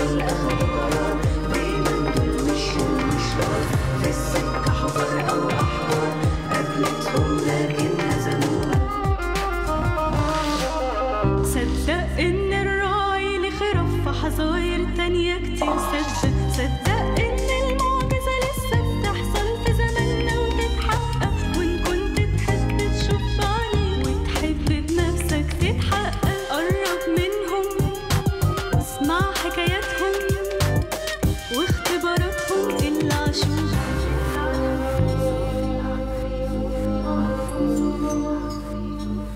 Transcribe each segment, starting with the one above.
دول اخدوا قرار دايما دول مشوا المشوار في السكة حفر او احجار قابلتهم لكن هزموها صدق ان الراعي لخرف في حظاير تانية كتير صدق صدق ان المعجزة لسه بتحصل في زماننا وتتحقق وان كنت تحب تشوف بعينيك وتحب بنفسك تتحقق قرب منهم واسمع حكاياتهم واختباراتهم اللي عاشوها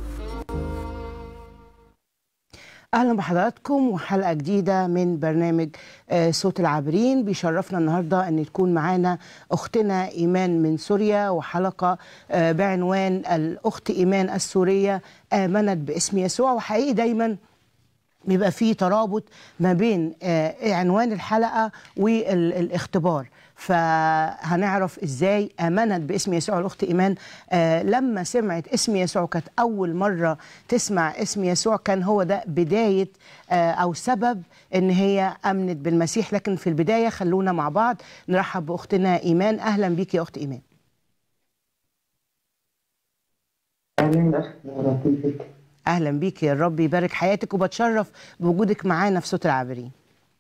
اهلا بحضراتكم وحلقه جديده من برنامج آه، صوت العابرين بيشرفنا النهارده ان تكون معانا اختنا ايمان من سوريا وحلقه آه، بعنوان الاخت ايمان السوريه امنت باسم يسوع وحقيقي دايما بيبقى فيه ترابط ما بين آه، عنوان الحلقه والاختبار فهنعرف ازاي امنت باسم يسوع الاخت ايمان آه لما سمعت اسم يسوع كانت اول مره تسمع اسم يسوع كان هو ده بدايه آه او سبب ان هي امنت بالمسيح لكن في البدايه خلونا مع بعض نرحب باختنا ايمان اهلا بيك يا اخت ايمان أهلا أختنا لطيفك اهلا بيك يا رب يبارك حياتك وبتشرف بوجودك معانا في صوت العابرين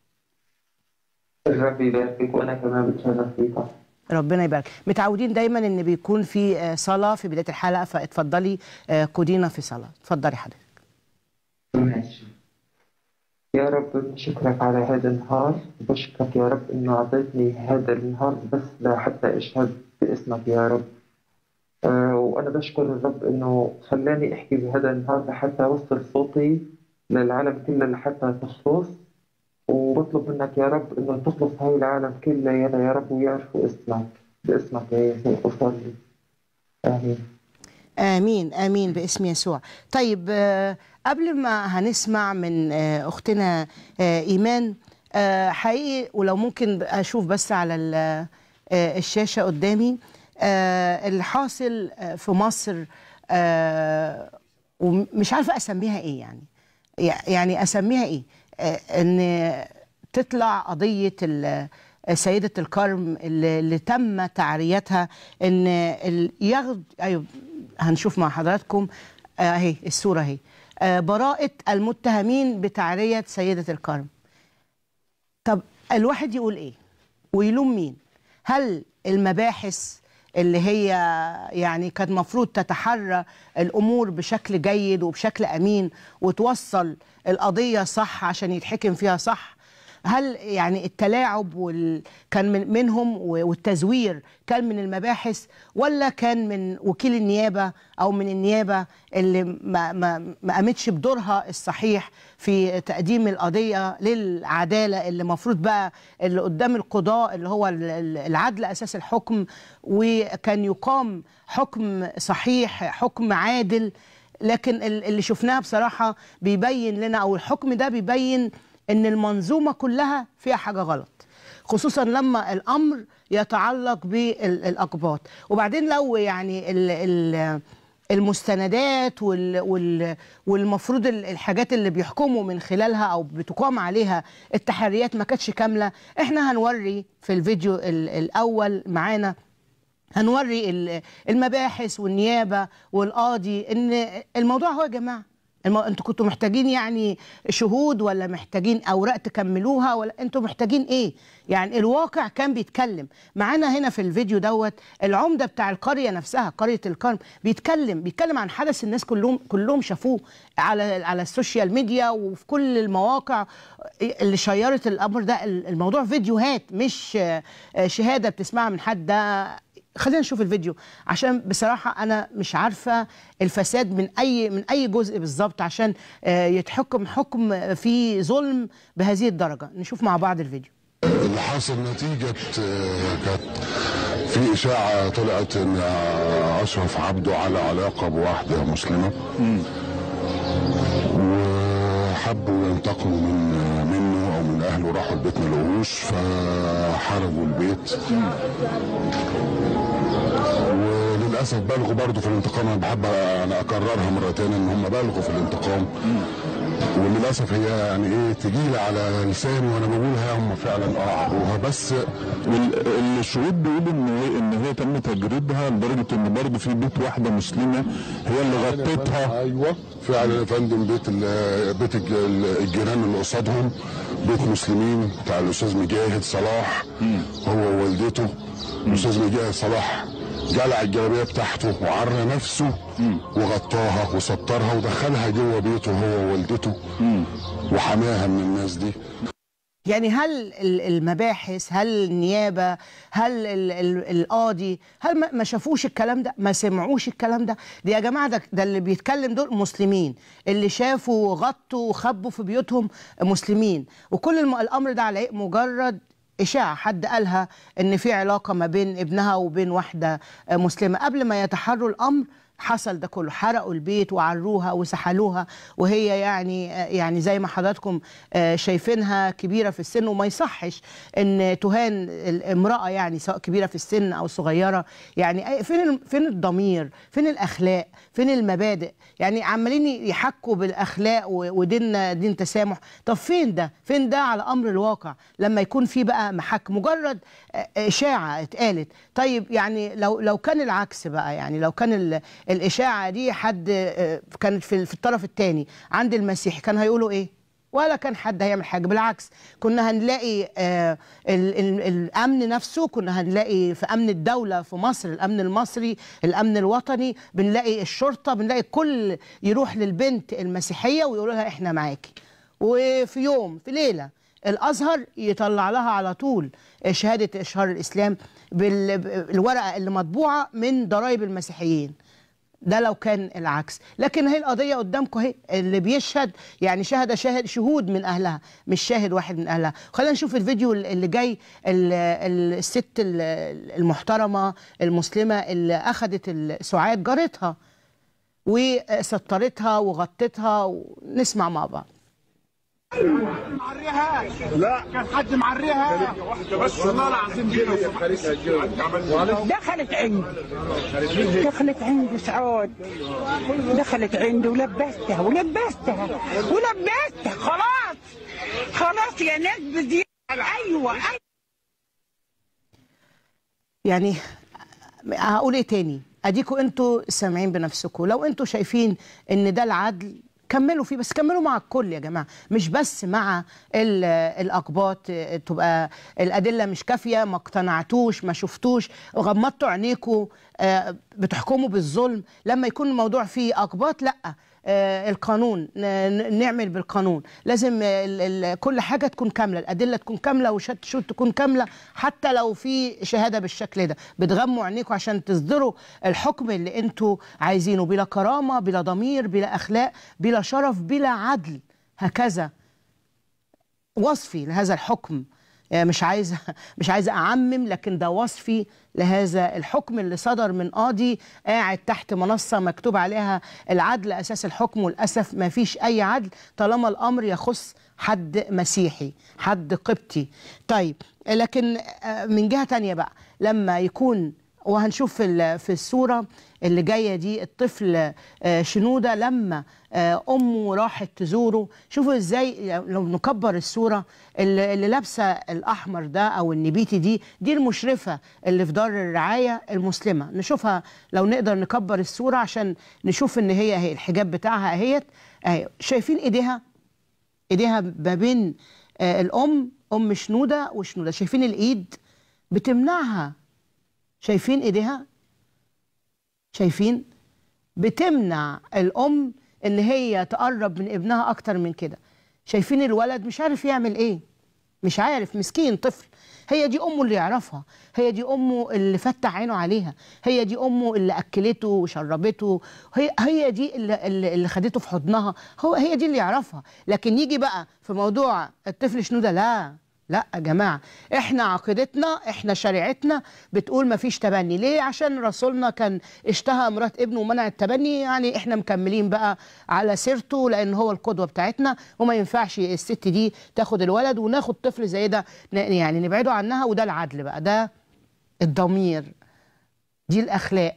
الرب يباركك وأنا كمان بتشرف فيك ربنا يبارك متعودين دايما ان بيكون في آه، صلاه في بدايه الحلقه فاتفضلي آه، قودينا في صلاه اتفضلي حضرتك ماشي يا رب بشكرك على هذا النهار بشكرك يا رب إنه أعطيتني هذا النهار بس لحتى أشهد باسمك يا رب آه وأنا بشكر الرب إنه خلاني أحكي بهذا النهار لحتى أوصل صوتي للعالم كله لحتى تخلص وبطلب منك يا رب إنه تخلص هاي العالم كله يا يا رب ويعرفوا اسمك باسمك يا يسوع أصلي آمين امين امين باسم يسوع طيب آه، قبل ما هنسمع من آه، اختنا آه، ايمان آه، حقيقي ولو ممكن اشوف بس على ال- آه، الشاشه قدامي آه، اللي حاصل آه، في مصر آه، ومش عارفه اسميها ايه يعني يع- يعني اسميها ايه آه، ان تطلع قضيه ال- سيدة الكرم اللي, اللي تم تعريتها ان ال- ياخد ايوه هنشوف مع حضراتكم آه، اهي الصوره اهي آه، براءة المتهمين بتعرية سيدة الكرم طب الواحد يقول ايه ويلوم مين هل المباحث اللي هي يعني كانت مفروض تتحرى الامور بشكل جيد وبشكل امين وتوصل القضيه صح عشان يتحكم فيها صح هل يعني التلاعب وال... كان من منهم و- والتزوير كان من المباحث ولا كان من وكيل النيابه او من النيابه اللي ما ما ما قامتش بدورها الصحيح في تقديم القضيه للعداله اللي المفروض بقى اللي قدام القضاء اللي هو ال- ال- العدل اساس الحكم وكان يقام حكم صحيح حكم عادل لكن ال- اللي شفناه بصراحه بيبين لنا او الحكم ده بيبين ان المنظومه كلها فيها حاجه غلط خصوصا لما الامر يتعلق بالاقباط وبعدين لو يعني ال ال المستندات وال وال والمفروض ال- الحاجات اللي بيحكموا من خلالها او بتقام عليها التحريات ما كانتش كامله احنا هنوري في الفيديو ال- الاول معانا هنوري ال- المباحث والنيابه والقاضي ان الموضوع هو يا جماعه المو... انتوا كنتوا محتاجين يعني شهود ولا محتاجين اوراق تكملوها ولا انتوا محتاجين ايه يعني الواقع كان بيتكلم معانا هنا في الفيديو دوت العمده بتاع القريه نفسها قريه الكرم بيتكلم بيتكلم عن حدث الناس كلهم كلهم شافوه على على السوشيال ميديا وفي كل المواقع اللي شيرت الامر ده الموضوع فيديوهات مش آه، شهاده بتسمعها من حد ده خلينا نشوف الفيديو عشان بصراحة أنا مش عارفة الفساد من أي من أي جزء بالظبط عشان آه، يتحكم حكم فيه ظلم بهذه الدرجة نشوف مع بعض الفيديو اللي حاصل نتيجة آه، كانت في إشاعة طلعت إن آه، أشرف عبده على علاقة بواحدة مسلمة وحبوا ينتقموا من آه، منه أو من أهله راحوا البيت ما لقوهوش فحرقوا البيت وللأسف بالغوا برضه في الانتقام أنا بحب أنا أكررها مرة تاني إن هم بالغوا في الانتقام وللاسف هي يعني ايه تجيلي على لساني وانا بقولها هم فعلا اه عبروها بس وال- الشهود بيقولوا ان هي ان هي تم تجريدها لدرجه ان برضه في بيت واحده مسلمه هي اللي غطتها ايوه فعلا يا فندم بيت ال- بيت الج- الجيران اللي قصادهم بيت مسلمين بتاع الاستاذ مجاهد صلاح هو ووالدته الاستاذ مجاهد صلاح جلع الجلابيه بتاعته وعرى نفسه وغطاها وسطرها ودخلها جوه بيته هو ووالدته وحماها من الناس دي يعني هل ال- المباحث هل النيابة هل ال- ال- القاضي هل ما- ما شافوش الكلام ده ما سمعوش الكلام ده دي يا جماعة ده, ده اللي بيتكلم دول مسلمين اللي شافوا غطوا وخبوا في بيوتهم مسلمين وكل الم- الأمر ده على إيه؟ مجرد إشاعة حد قالها إن في علاقة ما بين ابنها وبين واحدة آه، مسلمة قبل ما يتحروا الأمر حصل ده كله حرقوا البيت وعروها وسحلوها وهي يعني يعني زي ما حضراتكم آه، شايفينها كبيره في السن وما يصحش ان تهان الامراه يعني سواء كبيره في السن او صغيره يعني أي- فين ال- فين الضمير فين الاخلاق فين المبادئ يعني عمالين يحكوا بالاخلاق و- وديننا دين تسامح طب فين ده فين ده على امر الواقع لما يكون في بقى محك مجرد آه، اشاعه اتقالت طيب يعني لو لو كان العكس بقى يعني لو كان ال- الاشاعه دي حد آه، كانت في في الطرف الثاني عند المسيح كان هيقولوا ايه ولا كان حد هيعمل حاجه بالعكس كنا هنلاقي آه ال ال الامن نفسه كنا هنلاقي في امن الدوله في مصر الامن المصري الامن الوطني بنلاقي الشرطه بنلاقي كل يروح للبنت المسيحيه ويقولوا لها احنا معاكي وفي يوم في ليله الازهر يطلع لها على طول شهاده اشهار الاسلام بالورقه اللي مطبوعه من ضرائب المسيحيين ده لو كان العكس لكن هي القضيه قدامكم اهي اللي بيشهد يعني شهد شاهد شهود من اهلها مش شاهد واحد من اهلها خلينا نشوف الفيديو اللي جاي ال- ال- الست ال- المحترمه المسلمه اللي اخذت سعاد جارتها وسطرتها وغطتها ونسمع مع بعض معريها لا كان حد معريها بس والله العظيم كده دخلت عندي دخلت عندي سعود دخلت عندي ولبستها ولبستها ولبستها خلاص خلاص يا ناس بزيادة ايوه ايوه يعني هقول ايه تاني اديكوا انتوا سامعين بنفسكم لو انتوا شايفين ان ده العدل كملوا فيه بس كملوا مع الكل يا جماعه مش بس مع ال- الاقباط اه، تبقى الادله مش كافيه ما اقتنعتوش ما شفتوش غمضتوا عينيكوا اه، بتحكموا بالظلم لما يكون الموضوع فيه اقباط لا آه، القانون ن- ن- نعمل بالقانون لازم ال- ال- كل حاجه تكون كامله الادله تكون كامله وشهاده الشهود تكون كامله حتى لو في شهاده بالشكل ده بتغموا عينيكم عشان تصدروا الحكم اللي انتوا عايزينه بلا كرامه بلا ضمير بلا اخلاق بلا شرف بلا عدل هكذا وصفي لهذا الحكم يعني مش عايزه مش عايزه اعمم لكن ده وصفي لهذا الحكم اللي صدر من قاضي قاعد تحت منصه مكتوب عليها العدل اساس الحكم وللاسف ما فيش اي عدل طالما الامر يخص حد مسيحي حد قبطي طيب لكن آه، من جهه تانية بقى لما يكون وهنشوف في ال- في الصوره اللي جايه دي الطفل آه، شنوده لما آه، امه راحت تزوره شوفوا ازاي لو نكبر الصوره اللي اللي لابسه الاحمر ده او النبيتي دي دي المشرفه اللي في دار الرعايه المسلمه نشوفها لو نقدر نكبر الصوره عشان نشوف ان هي هي الحجاب بتاعها اهيت اهي شايفين ايديها ايديها ما بين آه، الام ام شنوده وشنوده شايفين الايد بتمنعها شايفين ايديها شايفين بتمنع الام ان هي تقرب من ابنها اكتر من كده شايفين الولد مش عارف يعمل ايه مش عارف مسكين طفل هي دي امه اللي يعرفها هي دي امه اللي فتح عينه عليها هي دي امه اللي اكلته وشربته هي هي دي اللي, اللي اللي خدته في حضنها هو هي دي اللي يعرفها لكن يجي بقى في موضوع الطفل شنوده لا لا يا جماعة احنا عقيدتنا احنا شريعتنا بتقول ما فيش تبني ليه عشان رسولنا كان اشتهى مرات ابنه ومنع التبني يعني احنا مكملين بقى على سيرته لان هو القدوة بتاعتنا وما ينفعش الست دي تاخد الولد وناخد طفل زي ده ن- يعني نبعده عنها وده العدل بقى ده الضمير دي الاخلاق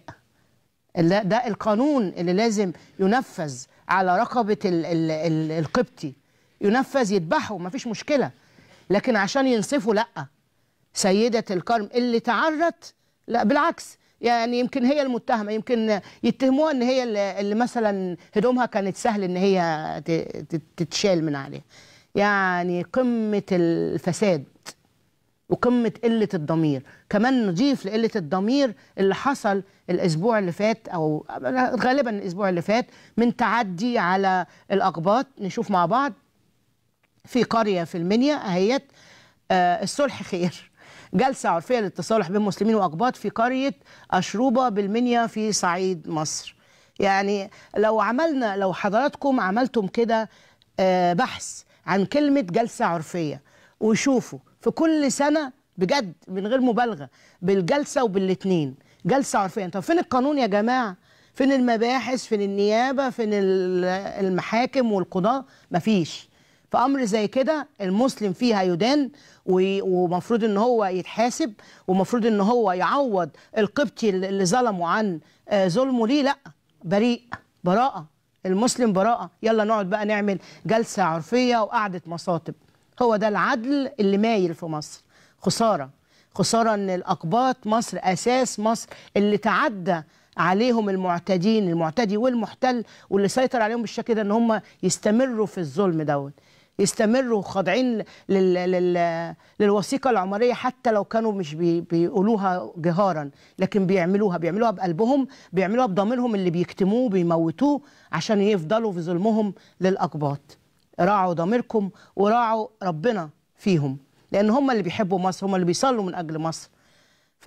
اللي- ده القانون اللي لازم ينفذ على رقبة ال ال ال القبطي ينفذ يذبحوا مفيش مشكله لكن عشان ينصفوا لا سيدة الكرم اللي تعرت لا بالعكس يعني يمكن هي المتهمة يمكن يتهموها ان هي اللي اللي مثلا هدومها كانت سهل ان هي ت- ت- تتشال من عليها يعني قمة الفساد وقمة قلة الضمير كمان نضيف لقلة الضمير اللي حصل الأسبوع اللي فات أو غالبا الأسبوع اللي فات من تعدي على الأقباط نشوف مع بعض في قرية في المنيا أهيت آه الصلح خير جلسة عرفية للتصالح بين مسلمين وأقباط في قرية أشروبة بالمنيا في صعيد مصر يعني لو عملنا لو حضراتكم عملتم كده آه بحث عن كلمة جلسة عرفية وشوفوا في كل سنة بجد من غير مبالغة بالجلسة وبالاتنين جلسة عرفية طب فين القانون يا جماعة فين المباحث فين النيابة فين ال- المحاكم والقضاء مفيش فامر زي كده المسلم فيه هيدان و- ومفروض ان هو يتحاسب ومفروض ان هو يعوض القبطي اللي اللي ظلمه عن آه، ظلمه ليه لا بريء براءه المسلم براءه يلا نقعد بقى نعمل جلسه عرفيه وقعده مصاطب هو ده العدل اللي مايل في مصر خساره خساره ان الاقباط مصر اساس مصر اللي تعدى عليهم المعتدين المعتدي والمحتل واللي سيطر عليهم بالشكل ده ان هم يستمروا في الظلم دوت يستمروا خاضعين لل... لل... للوثيقه العمريه حتى لو كانوا مش بي... بيقولوها جهارا لكن بيعملوها بيعملوها بقلبهم بيعملوها بضميرهم اللي بيكتموه بيموتوه عشان يفضلوا في ظلمهم للاقباط راعوا ضميركم وراعوا ربنا فيهم لان هم اللي بيحبوا مصر هم اللي بيصلوا من اجل مصر ف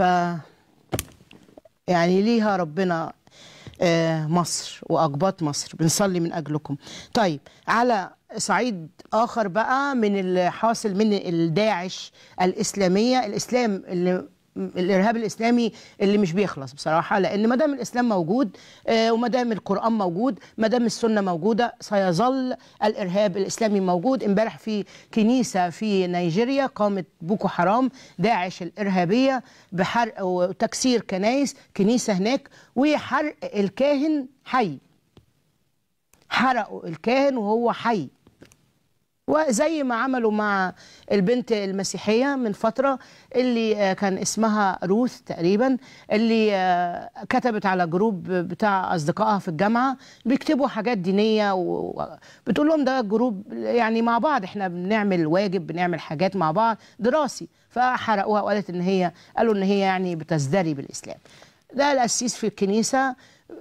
يعني ليها ربنا آه، مصر واقباط مصر بنصلي من اجلكم طيب على صعيد اخر بقى من اللي حاصل من الداعش الاسلاميه الاسلام اللي الارهاب الاسلامي اللي مش بيخلص بصراحه لان ما دام الاسلام موجود آه، وما دام القران موجود ما دام السنه موجوده سيظل الارهاب الاسلامي موجود امبارح في كنيسه في نيجيريا قامت بوكو حرام داعش الارهابيه بحرق وتكسير كنايس كنيسه هناك وحرق الكاهن حي حرقوا الكاهن وهو حي وزي ما عملوا مع البنت المسيحية من فترة اللي آه، كان اسمها روث تقريبا اللي آه، كتبت على جروب بتاع أصدقائها في الجامعة بيكتبوا حاجات دينية وبتقول لهم ده جروب يعني مع بعض احنا بنعمل واجب بنعمل حاجات مع بعض دراسي فحرقوها وقالت ان هي قالوا ان هي يعني بتزدري بالإسلام ده القسيس في الكنيسة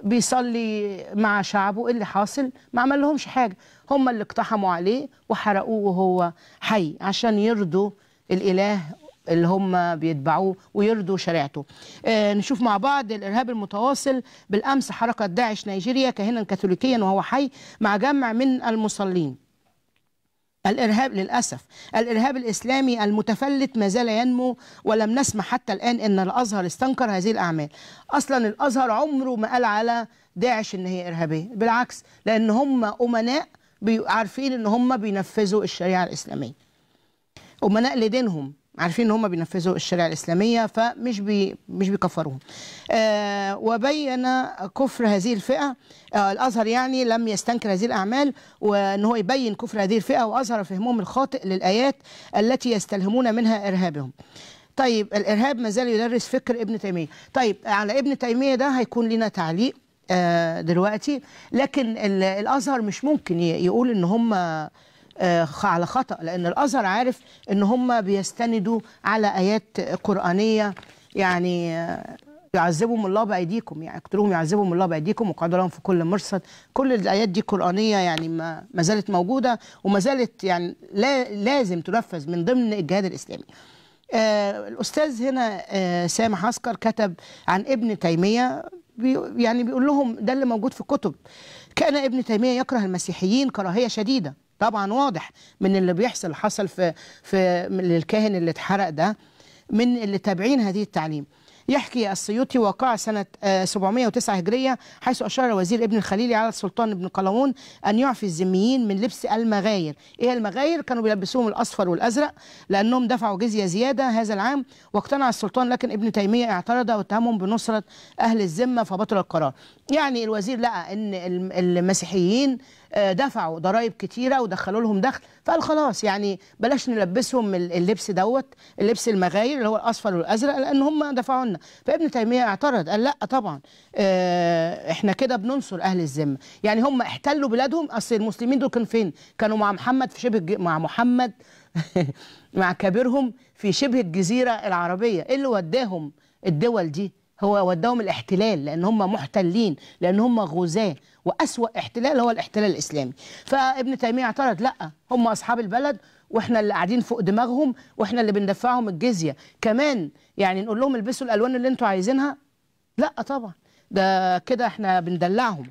بيصلي مع شعبه إيه اللي حاصل ما عمل لهمش حاجة هم اللي اقتحموا عليه وحرقوه وهو حي عشان يرضوا الإله اللي هم بيتبعوه ويرضوا شريعته آه نشوف مع بعض الإرهاب المتواصل بالأمس حركة داعش نيجيريا كاهنا كاثوليكيا وهو حي مع جمع من المصلين الإرهاب للأسف الإرهاب الإسلامي المتفلت ما زال ينمو ولم نسمع حتى الآن أن الأزهر استنكر هذه الأعمال أصلا الأزهر عمره ما قال على داعش أن هي إرهابية بالعكس لأن هم أمناء بي- عارفين أن هم بينفذوا الشريعة الإسلامية أمناء لدينهم عارفين ان هم بينفذوا الشريعه الاسلاميه فمش بي مش بيكفروهم. آه وبين كفر هذه الفئه آه الازهر يعني لم يستنكر هذه الاعمال وان هو يبين كفر هذه الفئه واظهر فهمهم الخاطئ للايات التي يستلهمون منها ارهابهم. طيب الارهاب ما زال يدرس فكر ابن تيميه. طيب على ابن تيميه ده هيكون لنا تعليق آه دلوقتي لكن ال- الازهر مش ممكن ي- يقول ان هم آه، خ- على خطأ لأن الأزهر عارف إن هم بيستندوا على آيات قرآنية يعني آه، يعذبهم الله بأيديكم يعني اقتلوهم يعذبهم الله بأيديكم وقعدوا لهم في كل مرصد كل الآيات دي قرآنية يعني ما, ما زالت موجودة وما زالت يعني لا لازم تنفذ من ضمن الجهاد الإسلامي آه الأستاذ هنا آه سامح عسكر كتب عن ابن تيمية بي يعني بيقول لهم ده اللي موجود في الكتب كان ابن تيمية يكره المسيحيين كراهية شديدة طبعا واضح من اللي بيحصل حصل في في من الكاهن اللي اتحرق ده من اللي تابعين هذه التعليم يحكي السيوطي واقع سنة آه، 709 هجرية حيث أشار وزير ابن الخليلي على السلطان ابن قلاوون أن يعفي الذميين من لبس المغاير إيه المغاير؟ كانوا بيلبسوهم الأصفر والأزرق لأنهم دفعوا جزية زيادة هذا العام واقتنع السلطان لكن ابن تيمية اعترض واتهمهم بنصرة أهل الذمة فبطل القرار يعني الوزير لقى أن الم- المسيحيين آه، دفعوا ضرائب كتيره ودخلوا لهم دخل فقال خلاص يعني بلاش نلبسهم ال- اللبس دوت اللبس المغاير اللي هو الاصفر والازرق لان هم دفعوا لنا فابن تيميه اعترض قال لا طبعا آه، احنا كده بننصر اهل الذمه يعني هم احتلوا بلادهم اصل المسلمين دول كانوا فين كانوا مع محمد في شبه الج- مع محمد مع كبيرهم في شبه الجزيره العربيه ايه اللي وداهم الدول دي هو وداهم الاحتلال لان هم محتلين لان هم غزاة واسوا احتلال هو الاحتلال الاسلامي فابن تيميه اعترض لا هم اصحاب البلد واحنا اللي قاعدين فوق دماغهم واحنا اللي بندفعهم الجزيه كمان يعني نقول لهم البسوا الالوان اللي انتوا عايزينها لا طبعا ده كده احنا بندلعهم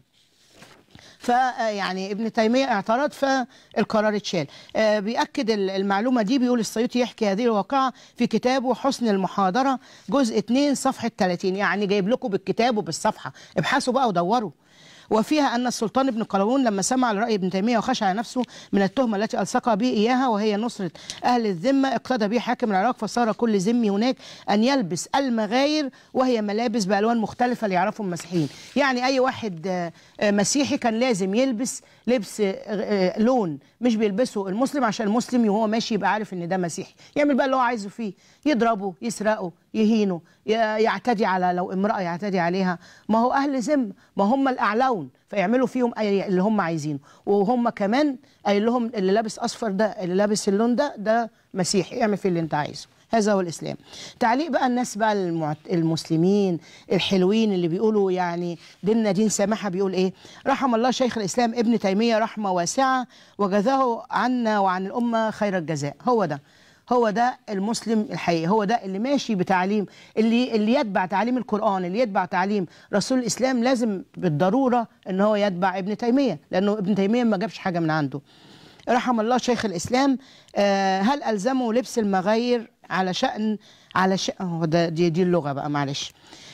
فيعني ابن تيمية اعترض فالقرار اتشال آه، بيأكد ال- المعلومة دي بيقول السيوطي يحكي هذه الواقعة في كتابه حسن المحاضرة جزء 2 صفحة 30 يعني جايب لكم بالكتاب وبالصفحة ابحثوا بقى ودوروا وفيها أن السلطان ابن قلاوون لما سمع لرأي ابن تيمية وخشع نفسه من التهمة التي ألصق به إياها وهي نصرة أهل الذمة اقتدى به حاكم العراق فصار كل ذمي هناك أن يلبس المغاير وهي ملابس بألوان مختلفة ليعرفوا المسيحيين يعني أي واحد آه، آه، مسيحي كان لازم يلبس لبس آه، آه، لون مش بيلبسه المسلم عشان المسلم وهو ماشي يبقى عارف ان ده مسيحي يعمل بقى اللي هو عايزه فيه يضربه يسرقه يهينه ي- يعتدي على لو امرأة يعتدي عليها ما هو أهل ذمة ما هم الأعلون فيعملوا فيهم أي- اللي هم عايزينه وهم كمان قايل لهم اللي لابس أصفر ده اللي لابس اللون ده ده مسيحي اعمل فيه اللي أنت عايزه هذا هو الاسلام تعليق بقى الناس بقى المعت... المسلمين الحلوين اللي بيقولوا يعني ديننا دين سماحه بيقول ايه رحم الله شيخ الاسلام ابن تيميه رحمه واسعه وجزاه عنا وعن الامه خير الجزاء هو ده هو ده المسلم الحقيقي هو ده اللي ماشي بتعليم اللي اللي يتبع تعليم القرآن اللي يتبع تعليم رسول الإسلام لازم بالضرورة ان هو يتبع ابن تيمية لأنه ابن تيمية ما جابش حاجة من عنده رحم الله شيخ الإسلام آه، هل ألزموا لبس المغاير على شأن على شأن هو ده دي, دي اللغة بقى معلش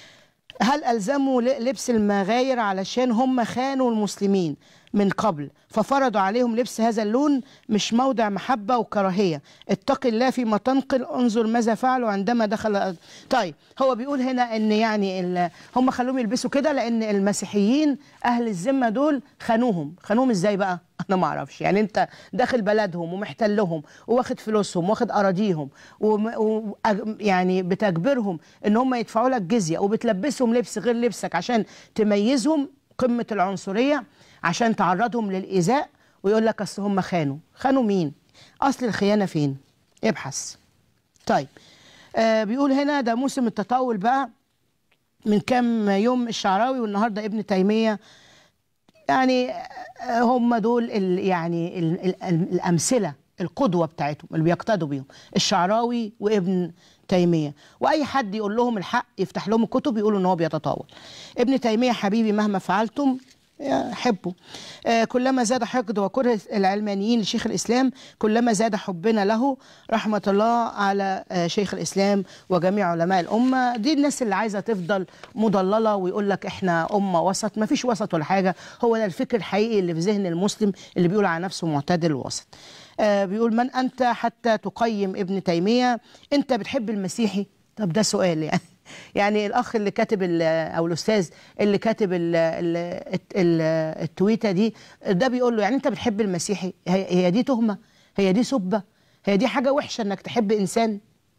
هل ألزموا ل- لبس المغاير علشان هم خانوا المسلمين من قبل ففرضوا عليهم لبس هذا اللون مش موضع محبة وكراهية اتق الله فيما تنقل انظر ماذا فعلوا عندما دخل طيب هو بيقول هنا ان يعني ال- هم خلوهم يلبسوا كده لان المسيحيين اهل الذمة دول خانوهم خانوهم ازاي بقى انا ما اعرفش يعني انت داخل بلدهم ومحتلهم واخد فلوسهم واخد اراضيهم وم... و... أج- يعني بتجبرهم ان هم يدفعوا لك جزيه وبتلبسهم لبس غير لبسك عشان تميزهم قمه العنصريه عشان تعرضهم للايذاء ويقول لك اصل هم خانوا خانوا مين اصل الخيانه فين ابحث طيب آه بيقول هنا ده موسم التطاول بقى من كام يوم الشعراوي والنهارده ابن تيميه يعني هم دول ال يعني ال ال الامثله القدوه بتاعتهم اللي بيقتدوا بيهم الشعراوي وابن تيميه واي حد يقول لهم الحق يفتح لهم الكتب يقولوا ان هو بيتطاول ابن تيميه حبيبي مهما فعلتم حبه آه كلما زاد حقد وكره العلمانيين لشيخ الإسلام كلما زاد حبنا له رحمة الله على آه شيخ الإسلام وجميع علماء الأمة دي الناس اللي عايزة تفضل مضللة ويقول لك إحنا أمة وسط ما فيش وسط ولا حاجة هو ده الفكر الحقيقي اللي في ذهن المسلم اللي بيقول على نفسه معتدل وسط آه بيقول من أنت حتى تقيم ابن تيمية أنت بتحب المسيحي طب ده سؤال يعني يعني الاخ اللي كاتب او الاستاذ اللي كاتب ال ال ال التويته دي ده بيقول له يعني انت بتحب المسيحي هي, هي دي تهمه هي دي سبه هي دي حاجه وحشه انك تحب انسان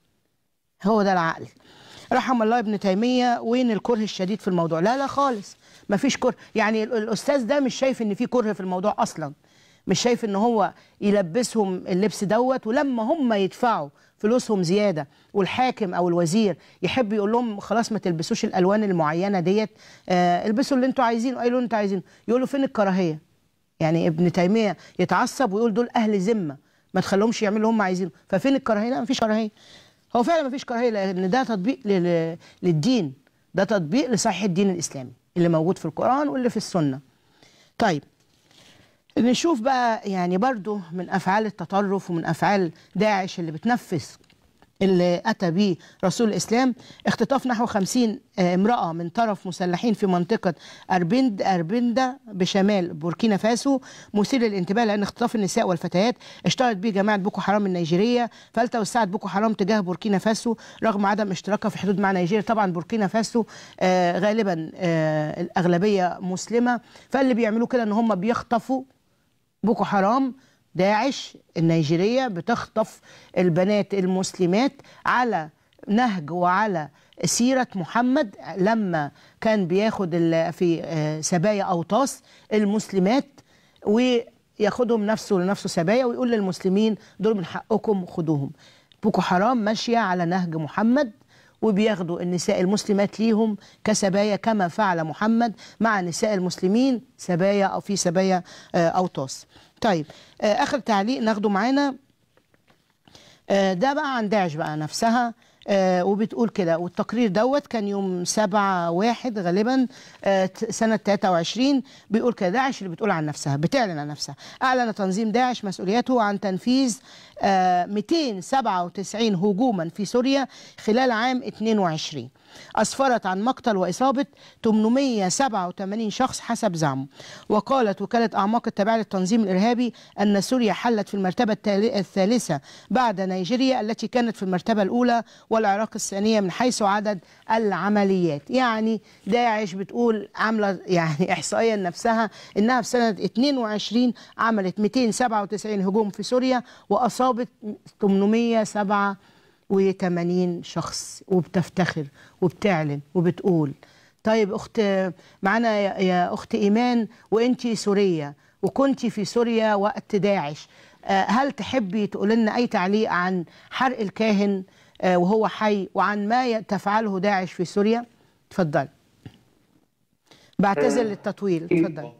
هو ده العقل رحم الله ابن تيميه وين الكره الشديد في الموضوع لا لا خالص ما فيش كره يعني الاستاذ ده مش شايف ان في كره في الموضوع اصلا مش شايف ان هو يلبسهم اللبس دوت ولما هم يدفعوا فلوسهم زياده والحاكم او الوزير يحب يقول لهم خلاص ما تلبسوش الالوان المعينه ديت آه البسوا اللي انتوا عايزينه اي لون انتوا عايزينه يقولوا فين الكراهيه يعني ابن تيميه يتعصب ويقول دول اهل ذمه ما تخليهمش يعملوا اللي هم عايزينه ففين الكراهيه لا ما فيش كراهيه هو فعلا ما فيش كراهيه لان ده تطبيق للدين ده تطبيق لصحيح الدين الاسلامي اللي موجود في القران واللي في السنه طيب نشوف بقى يعني برضو من افعال التطرف ومن افعال داعش اللي بتنفذ اللي اتى به رسول الاسلام اختطاف نحو خمسين امراه من طرف مسلحين في منطقه اربند اربندا بشمال بوركينا فاسو مثير للانتباه لان اختطاف النساء والفتيات اشتهرت به جماعه بوكو حرام النيجيريه فلتوسعت بوكو حرام تجاه بوركينا فاسو رغم عدم اشتراكها في حدود مع نيجيريا طبعا بوركينا فاسو آه غالبا آه الاغلبيه مسلمه فاللي بيعملوا كده ان هم بيخطفوا بوكو حرام داعش النيجيرية بتخطف البنات المسلمات على نهج وعلى سيرة محمد لما كان بياخد ال- في آه، سبايا أوطاس المسلمات وياخدهم نفسه لنفسه سبايا ويقول للمسلمين دول من حقكم خدوهم بوكو حرام ماشية على نهج محمد وبياخدوا النساء المسلمات ليهم كسبايا كما فعل محمد مع نساء المسلمين سبايا أو في سبايا آه، أوطاس طيب آه، آخر تعليق ناخده معانا آه، ده بقى عن داعش بقى نفسها آه، وبتقول كده والتقرير دوت كان يوم سبعة واحد غالبا آه، ت- سنة 23 بيقول كده داعش اللي بتقول عن نفسها بتعلن عن نفسها أعلن تنظيم داعش مسؤوليته عن تنفيذ آه، 297 هجوما في سوريا خلال عام 22 أسفرت عن مقتل وإصابة 887 شخص حسب زعمه وقالت وكالة أعماق التابعة للتنظيم الإرهابي أن سوريا حلت في المرتبة التالي- الثالثة بعد نيجيريا التي كانت في المرتبة الأولى والعراق الثانية من حيث عدد العمليات يعني داعش بتقول عاملة يعني إحصائيا نفسها إنها في سنة 22 عملت 297 هجوم في سوريا وأصابت 807 و80 شخص وبتفتخر وبتعلن وبتقول طيب اخت معانا يا- يا اخت ايمان وانتي سوريه وكنتي في سوريا وقت داعش آه، هل تحبي تقول لنا اي تعليق عن حرق الكاهن آه، وهو حي وعن ما ي- تفعله داعش في سوريا اتفضل بعتذر آه، للتطويل إيه. اتفضل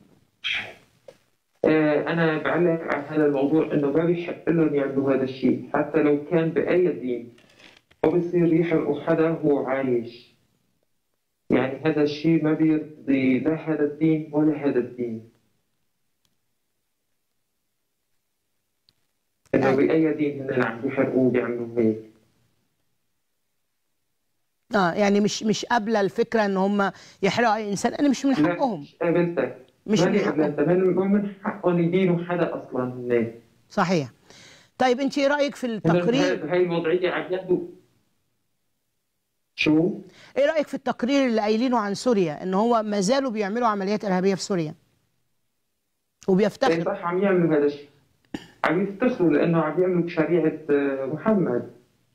آه، أنا بعلق على هذا الموضوع إنه ما بيحق لهم يعملوا هذا الشيء حتى لو كان بأي دين ما بصير يحرقوا حدا هو عايش يعني هذا الشيء ما بيرضي لا هذا الدين ولا هذا الدين إنه أي. بأي دين هن عم بيحرقوا بيعملوا هيك اه يعني مش مش قابله الفكره ان هم يحرقوا اي انسان انا مش من لا حقهم مش قابلتك مش ماني من حقهم قابلتك ما من حقهم يدينوا حدا أصلا هن صحيح طيب انت ايه رايك في هن التقرير بهاي الوضعية عم ياخذوا شو؟ ايه رايك في التقرير اللي قايلينه عن سوريا ان هو ما زالوا بيعملوا عمليات ارهابيه في سوريا ايه وبيفتخر صح عم يعملوا هذا الشيء عم يفتخروا لانه عم يعملوا بشريعه آه، محمد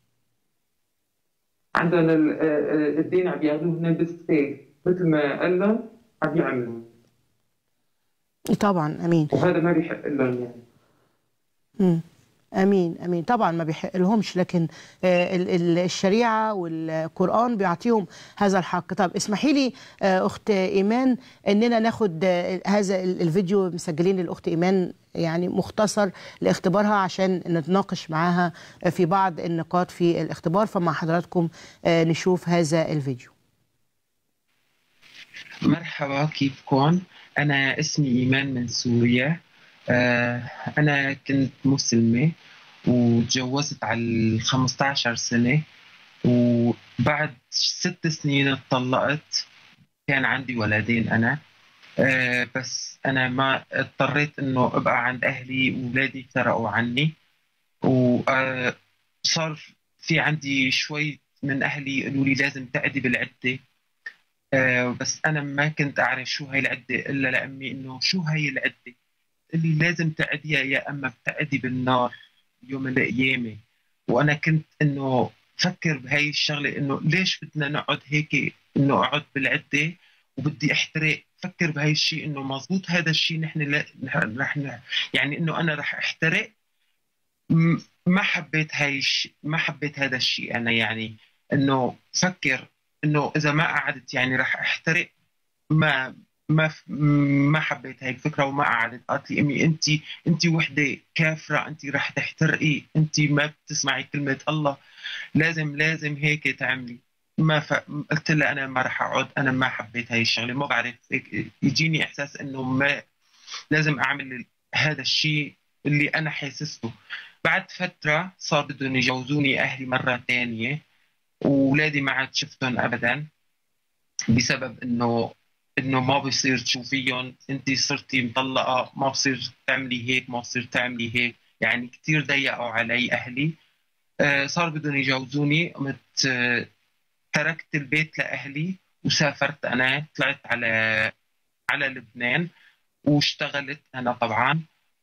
عندنا ال- آه، آه، الدين عم ياخذوه هن بالسيف مثل ما قال لهم عم يعملوا طبعا امين وهذا ما بيحق لهم يعني مم. امين امين طبعا ما بيحق لهمش لكن آه، ال- ال- الشريعه والقران بيعطيهم هذا الحق طب اسمحي لي آه، اخت ايمان اننا ناخد آه، هذا ال- الفيديو مسجلين للاخت ايمان يعني مختصر لاختبارها عشان نتناقش معاها في بعض النقاط في الاختبار فمع حضراتكم آه، نشوف هذا الفيديو مرحبا كيفكم؟ أنا اسمي إيمان من سوريا آه، أنا كنت مسلمة وتجوزت على ال 15 سنة وبعد ست سنين اتطلقت كان عندي ولدين أنا آه، بس أنا ما اضطريت إنه أبقى عند أهلي وولادي افترقوا عني وصار في عندي شوي من أهلي قالوا لي لازم تأدي بالعدة آه، بس انا ما كنت اعرف شو هاي العده الا لامي انه شو هاي العده اللي لازم تعديها يا اما بتعدي بالنار يوم من القيامه وانا كنت انه فكر بهاي الشغله انه ليش بدنا نقعد هيك انه اقعد بالعده وبدي احترق فكر بهاي الشيء انه مزبوط هذا الشيء نحن لا رح ن- يعني انه انا رح احترق م- ما حبيت هاي الشيء ما حبيت هذا الشيء انا يعني انه فكر انه اذا ما قعدت يعني رح احترق ما ما ف- ما حبيت هاي الفكره وما قعدت قالت لي امي انت انت وحده كافره انت رح تحترقي انت ما بتسمعي كلمه الله لازم لازم هيك تعملي ما ف... قلت لها انا ما رح اقعد انا ما حبيت هاي الشغله ما بعرف هيك يجيني احساس انه ما لازم اعمل هذا الشيء اللي انا حاسسه بعد فتره صار بدهم يجوزوني اهلي مره ثانيه واولادي ما عاد شفتهم ابدا بسبب انه انه ما بصير تشوفيهم انت صرتي مطلقه ما بصير تعملي هيك ما بصير تعملي هيك يعني كثير ضيقوا علي اهلي آه، صار بدهم يجوزوني قمت آه، تركت البيت لاهلي وسافرت انا طلعت على على لبنان واشتغلت انا طبعا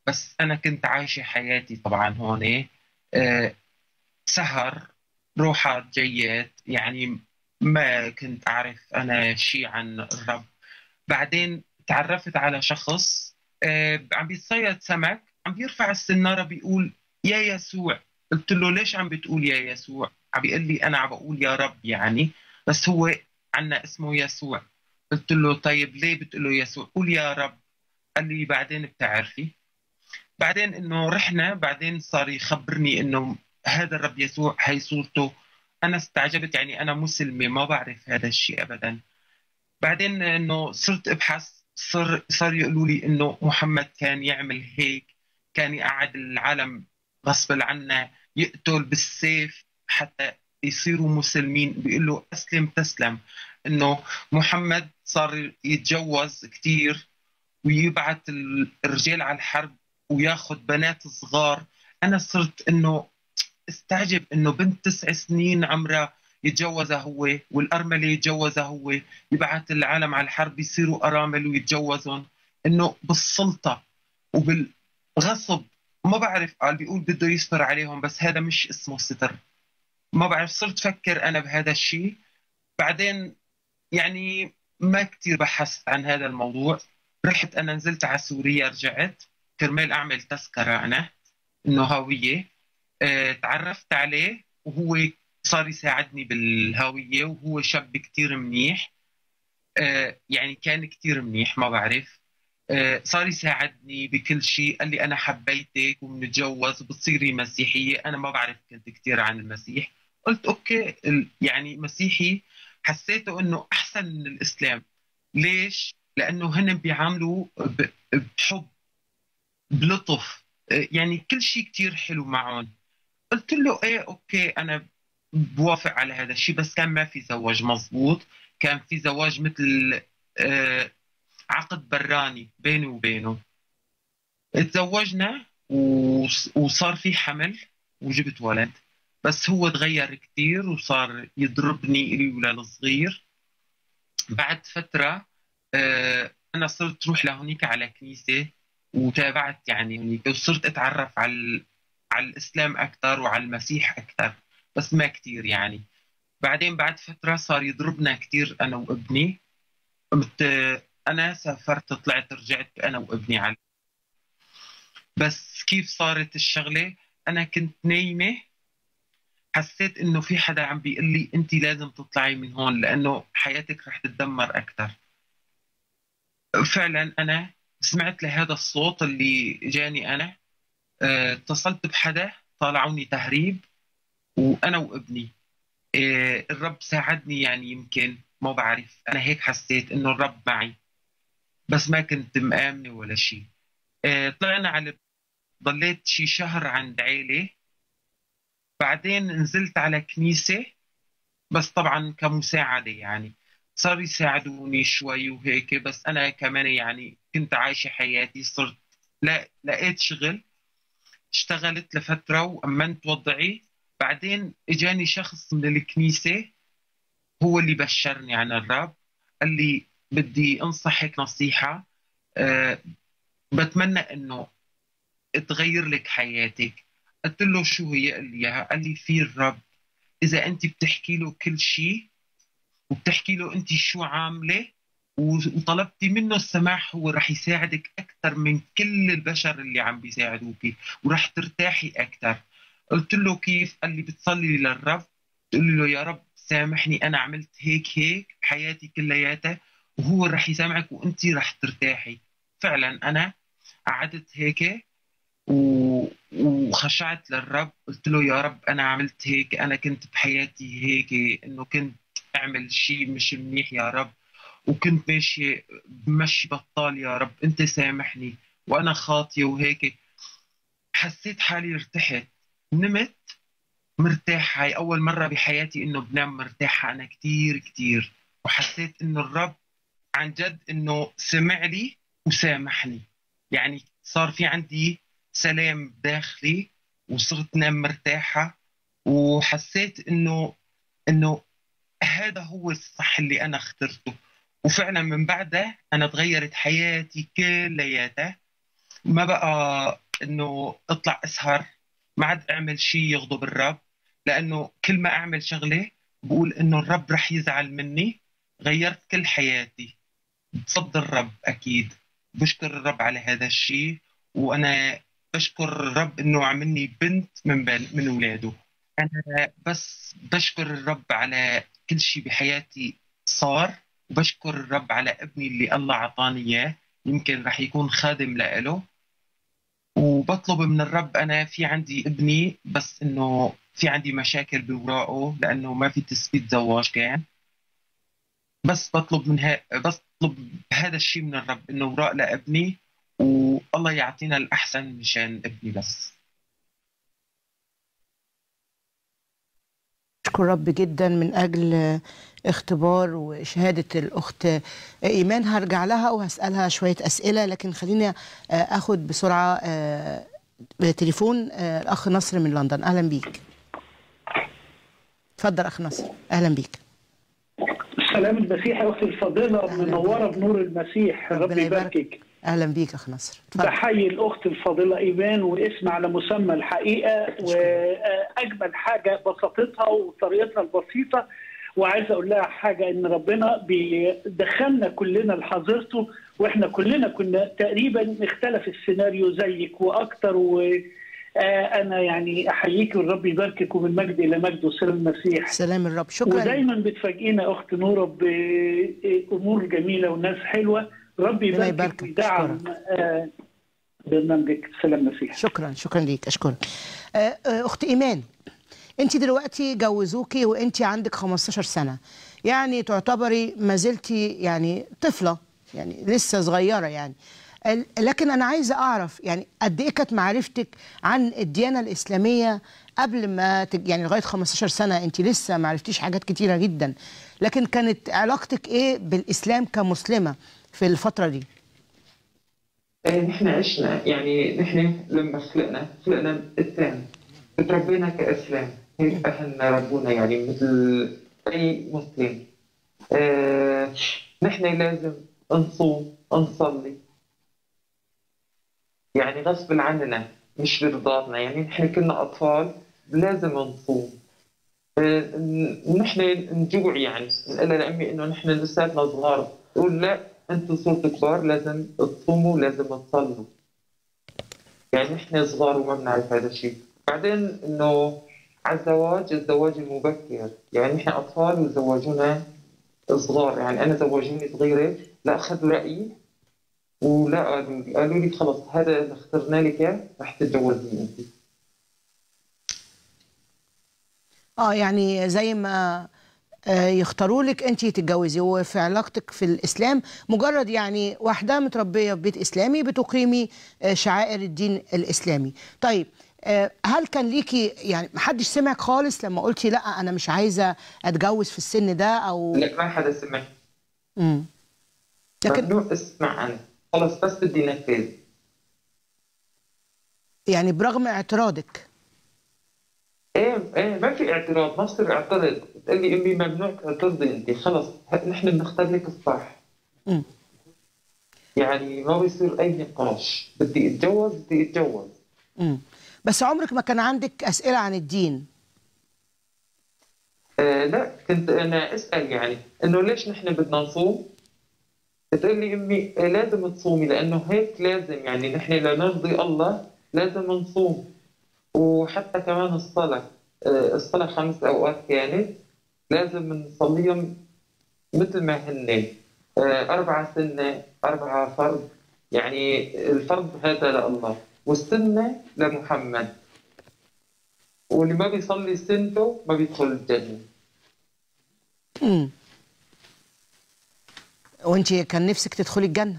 بس انا كنت عايشه حياتي طبعا هون آه، سهر روحات جيات يعني ما كنت اعرف انا شيء عن الرب بعدين تعرفت على شخص آه، عم بيتصيد سمك عم بيرفع السناره بيقول يا يسوع قلت له ليش عم بتقول يا يسوع عم بيقول لي انا عم بقول يا رب يعني بس هو عنا اسمه يسوع قلت له طيب ليه بتقول له يسوع قول يا رب قال لي بعدين بتعرفي بعدين انه رحنا بعدين صار يخبرني انه هذا الرب يسوع هي صورته انا استعجبت يعني انا مسلمه ما بعرف هذا الشيء ابدا بعدين انه صرت ابحث صار صار يقولوا لي انه محمد كان يعمل هيك كان يقعد العالم غصب عنا يقتل بالسيف حتى يصيروا مسلمين بيقول له اسلم تسلم انه محمد صار يتجوز كثير ويبعث الرجال على الحرب وياخذ بنات صغار انا صرت انه استعجب انه بنت تسع سنين عمرها يتجوزها هو والارمله يتجوزها هو يبعث العالم على الحرب يصيروا ارامل ويتجوزهم انه بالسلطه وبالغصب ما بعرف قال بيقول بده يستر عليهم بس هذا مش اسمه ستر ما بعرف صرت فكر انا بهذا الشيء بعدين يعني ما كتير بحثت عن هذا الموضوع رحت انا نزلت على سوريا رجعت كرمال اعمل تذكره انا انه هويه اه تعرفت عليه وهو صار يساعدني بالهويه وهو شاب كتير منيح اه يعني كان كتير منيح ما بعرف اه صار يساعدني بكل شيء قال لي انا حبيتك وبنتجوز وبتصيري مسيحيه انا ما بعرف كنت كتير عن المسيح قلت اوكي يعني مسيحي حسيته انه احسن من الاسلام ليش لانه هن بيعاملوا بحب بلطف يعني كل شيء كتير حلو معهم قلت له ايه اوكي انا بوافق على هذا الشيء بس كان ما في زواج مزبوط كان في زواج مثل آه عقد براني بيني وبينه تزوجنا وصار في حمل وجبت ولد بس هو تغير كثير وصار يضربني إلي وللصغير بعد فترة آه أنا صرت روح لهونيك على كنيسة وتابعت يعني هونيك وصرت أتعرف على على الإسلام أكثر وعلى المسيح أكثر بس ما كثير يعني بعدين بعد فترة صار يضربنا كثير أنا وابني قمت أنا سافرت طلعت رجعت أنا وابني على بس كيف صارت الشغلة أنا كنت نايمة حسيت انه في حدا عم بيقول لي انت لازم تطلعي من هون لانه حياتك رح تتدمر اكثر فعلا انا سمعت لهذا الصوت اللي جاني انا اه اتصلت بحدا طالعوني تهريب وانا وابني اه الرب ساعدني يعني يمكن ما بعرف انا هيك حسيت انه الرب معي بس ما كنت مآمنة ولا شيء اه طلعنا على ضليت شي شهر عند عيلة بعدين نزلت على كنيسة بس طبعا كمساعدة يعني صار يساعدوني شوي وهيك بس أنا كمان يعني كنت عايشة حياتي صرت لا لقيت شغل اشتغلت لفترة وأمنت وضعي بعدين اجاني شخص من الكنيسة هو اللي بشرني عن الرب قال لي بدي انصحك نصيحة أه بتمنى انه تغير لك حياتك قلت له شو هي قال لي اياها قال لي في الرب اذا انت بتحكي له كل شيء وبتحكي له انت شو عامله وطلبتي منه السماح هو رح يساعدك اكثر من كل البشر اللي عم بيساعدوك ورح ترتاحي اكثر قلت له كيف قال لي بتصلي للرب تقول له يا رب سامحني انا عملت هيك هيك بحياتي كلياتها وهو رح يسامحك وانت رح ترتاحي فعلا انا قعدت هيك و... وخشعت للرب قلت له يا رب انا عملت هيك انا كنت بحياتي هيك انه كنت اعمل شيء مش منيح يا رب وكنت ماشي مشي بطال يا رب انت سامحني وانا خاطيه وهيك حسيت حالي ارتحت نمت مرتاح هاي اول مره بحياتي انه بنام مرتاحه انا كثير كثير وحسيت انه الرب عن جد انه سمع لي وسامحني يعني صار في عندي سلام داخلي وصرت نام مرتاحة وحسيت انه انه هذا هو الصح اللي انا اخترته وفعلا من بعدها انا تغيرت حياتي كلياتها ما بقى انه اطلع اسهر ما عاد اعمل شيء يغضب الرب لانه كل ما اعمل شغله بقول انه الرب رح يزعل مني غيرت كل حياتي بفضل الرب اكيد بشكر الرب على هذا الشيء وانا بشكر الرب انه عملني بنت من بين من اولاده انا بس بشكر الرب على كل شيء بحياتي صار وبشكر الرب على ابني اللي الله اعطاني اياه يمكن رح يكون خادم لإله وبطلب من الرب انا في عندي ابني بس انه في عندي مشاكل بوراقه لانه ما في تثبيت زواج كان بس بطلب من ها بس بطلب هذا الشيء من الرب انه وراء لابني والله يعطينا الاحسن مشان ابني بس أشكر رب جدا من أجل اختبار وشهادة الأخت إيمان هرجع لها وهسألها شوية أسئلة لكن خليني أخد بسرعة آه، تليفون آه، الأخ نصر من لندن أهلا بيك اتفضل أخ نصر أهلا بيك السلام المسيح يا اختي الفاضله منوره بنور المسيح ربي ربنا يبارك. يباركك أهلا بيك أخ نصر اتفضل بحيي الاخت الفاضله ايمان واسم على مسمى الحقيقه واجمل حاجه بساطتها وطريقتها البسيطه وعايز اقول لها حاجه ان ربنا بيدخلنا كلنا لحظيرته واحنا كلنا كنا تقريبا اختلف السيناريو زيك واكتر و آه، انا يعني احييك والرب يباركك ومن مجد الى مجد وسلام المسيح سلام الرب شكرا ودايما بتفاجئنا اخت نوره بامور جميله وناس حلوه ربي ربنا يباركك يباركك. ويدعم آه، برنامجك سلام المسيح شكرا شكرا ليك اشكرك آه، آه، اخت ايمان انت دلوقتي جوزوكي وانت عندك 15 سنه يعني تعتبري ما زلتي يعني طفله يعني لسه صغيره يعني ال- لكن انا عايزه اعرف يعني قد ايه كانت معرفتك عن الديانه الاسلاميه قبل ما تج... يعني لغايه 15 سنه انت لسه ما عرفتيش حاجات كتيره جدا لكن كانت علاقتك ايه بالاسلام كمسلمه في الفتره دي آه، نحن عشنا يعني نحن لما خلقنا خلقنا اسلام تربينا كاسلام هيك اهلنا ربونا يعني مثل اي مسلم آه، نحن لازم نصوم نصلي يعني غصب عننا مش برضاتنا يعني نحن كنا اطفال لازم نصوم آه، ن- نحن نجوع يعني نقول لامي انه نحن لساتنا صغار تقول لا انتم صرتوا كبار لازم تصوموا لازم تصلوا يعني نحن صغار وما بنعرف هذا الشيء بعدين انه على الزواج الزواج المبكر يعني نحن اطفال وزوجونا صغار يعني انا زوجوني صغيره لا اخذوا رايي ولا قالوا لي قالوا لي خلص هذا اللي اخترنا لك اياه رح تتجوزيه انت اه يعني زي ما آه، يختاروا لك انت تتجوزي وفي علاقتك في الاسلام مجرد يعني واحده متربيه في بيت اسلامي بتقيمي آه، شعائر الدين الاسلامي طيب آه، هل كان ليكي يعني محدش سمعك خالص لما قلتي لا انا مش عايزه اتجوز في السن ده او لا ما حدا سمع مم. لكن ممنوع اسمع انا خلص بس بدي نفذ يعني برغم اعتراضك ايه ايه ما في اعتراض ما بصير اعترض تقول لي امي ممنوع تعترضي انت خلص ه- نحن بنختار لك الصح مم. يعني ما بيصير اي نقاش بدي اتجوز بدي اتجوز مم. بس عمرك ما كان عندك اسئله عن الدين آه لا كنت انا اسال يعني انه ليش نحن بدنا نصوم تقول لي امي آه لازم تصومي لانه هيك لازم يعني نحن لنرضي الله لازم نصوم وحتى كمان الصلاه آه الصلاه خمس اوقات كانت لازم نصليهم مثل ما هن آه أربعة سنة أربعة فرض يعني الفرض هذا لله والسنة لمحمد واللي ما بيصلي سنته ما بيدخل الجنة مم. وانت كان نفسك تدخلي الجنه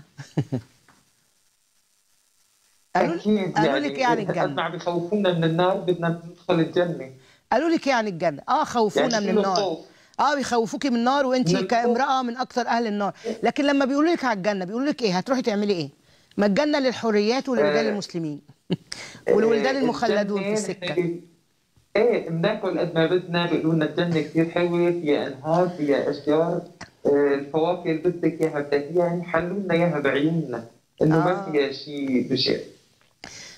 قالوا أكيد قالوا لك ايه عن قد الجنه ما بيخوفونا من النار بدنا ندخل الجنة قالوا لك ايه عن الجنه اه خوفونا يعني من شنو النار الخوف؟ اه بيخوفوكي من النار وانت من الخوف. كامراه من اكتر اهل النار لكن لما بيقولوا لك على الجنه بيقولوا لك ايه هتروحي تعملي ايه ما الجنه للحريات وللرجال آه. المسلمين والولدان آه، المخلدون في الجنة السكه نحن- ايه بناكل قد ما بدنا بيقولوا لنا الجنة كثير حلوة فيها انهار فيها اشجار آه، الفواكه اللي بدك اياها بتاكليها يعني حلوا لنا اياها بعيوننا انه آه. ما فيها شيء بشع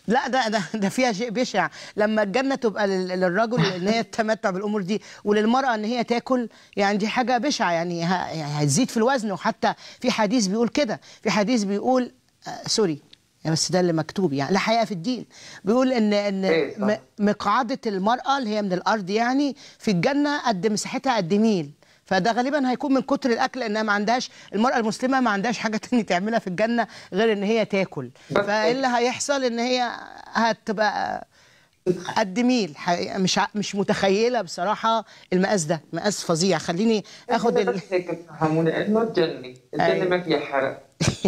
لا ده ده ده فيها شيء بشع لما الجنه تبقى لل- للرجل ان هي تتمتع بالامور دي وللمراه ان هي تاكل يعني دي حاجه بشعه يعني ه- يعني هتزيد في الوزن وحتى في حديث بيقول كده في حديث بيقول آه سوري يعني بس ده اللي مكتوب يعني لا حقيقه في الدين بيقول ان ان إيه صح. م- مقعده المراه اللي هي من الارض يعني في الجنه قد مساحتها قد ميل فده غالبا هيكون من كتر الاكل لانها ما عندهاش المراه المسلمه ما عندهاش حاجه تانية تعملها في الجنه غير ان هي تاكل بس- فايه اللي هيحصل ان هي هتبقى قد ميل حقيقة مش ع- مش متخيله بصراحه المقاس ده مقاس فظيع خليني اخد أنا ال... بس هيك بفهموني انه الجنه الجنه أيوة. ما فيها حرق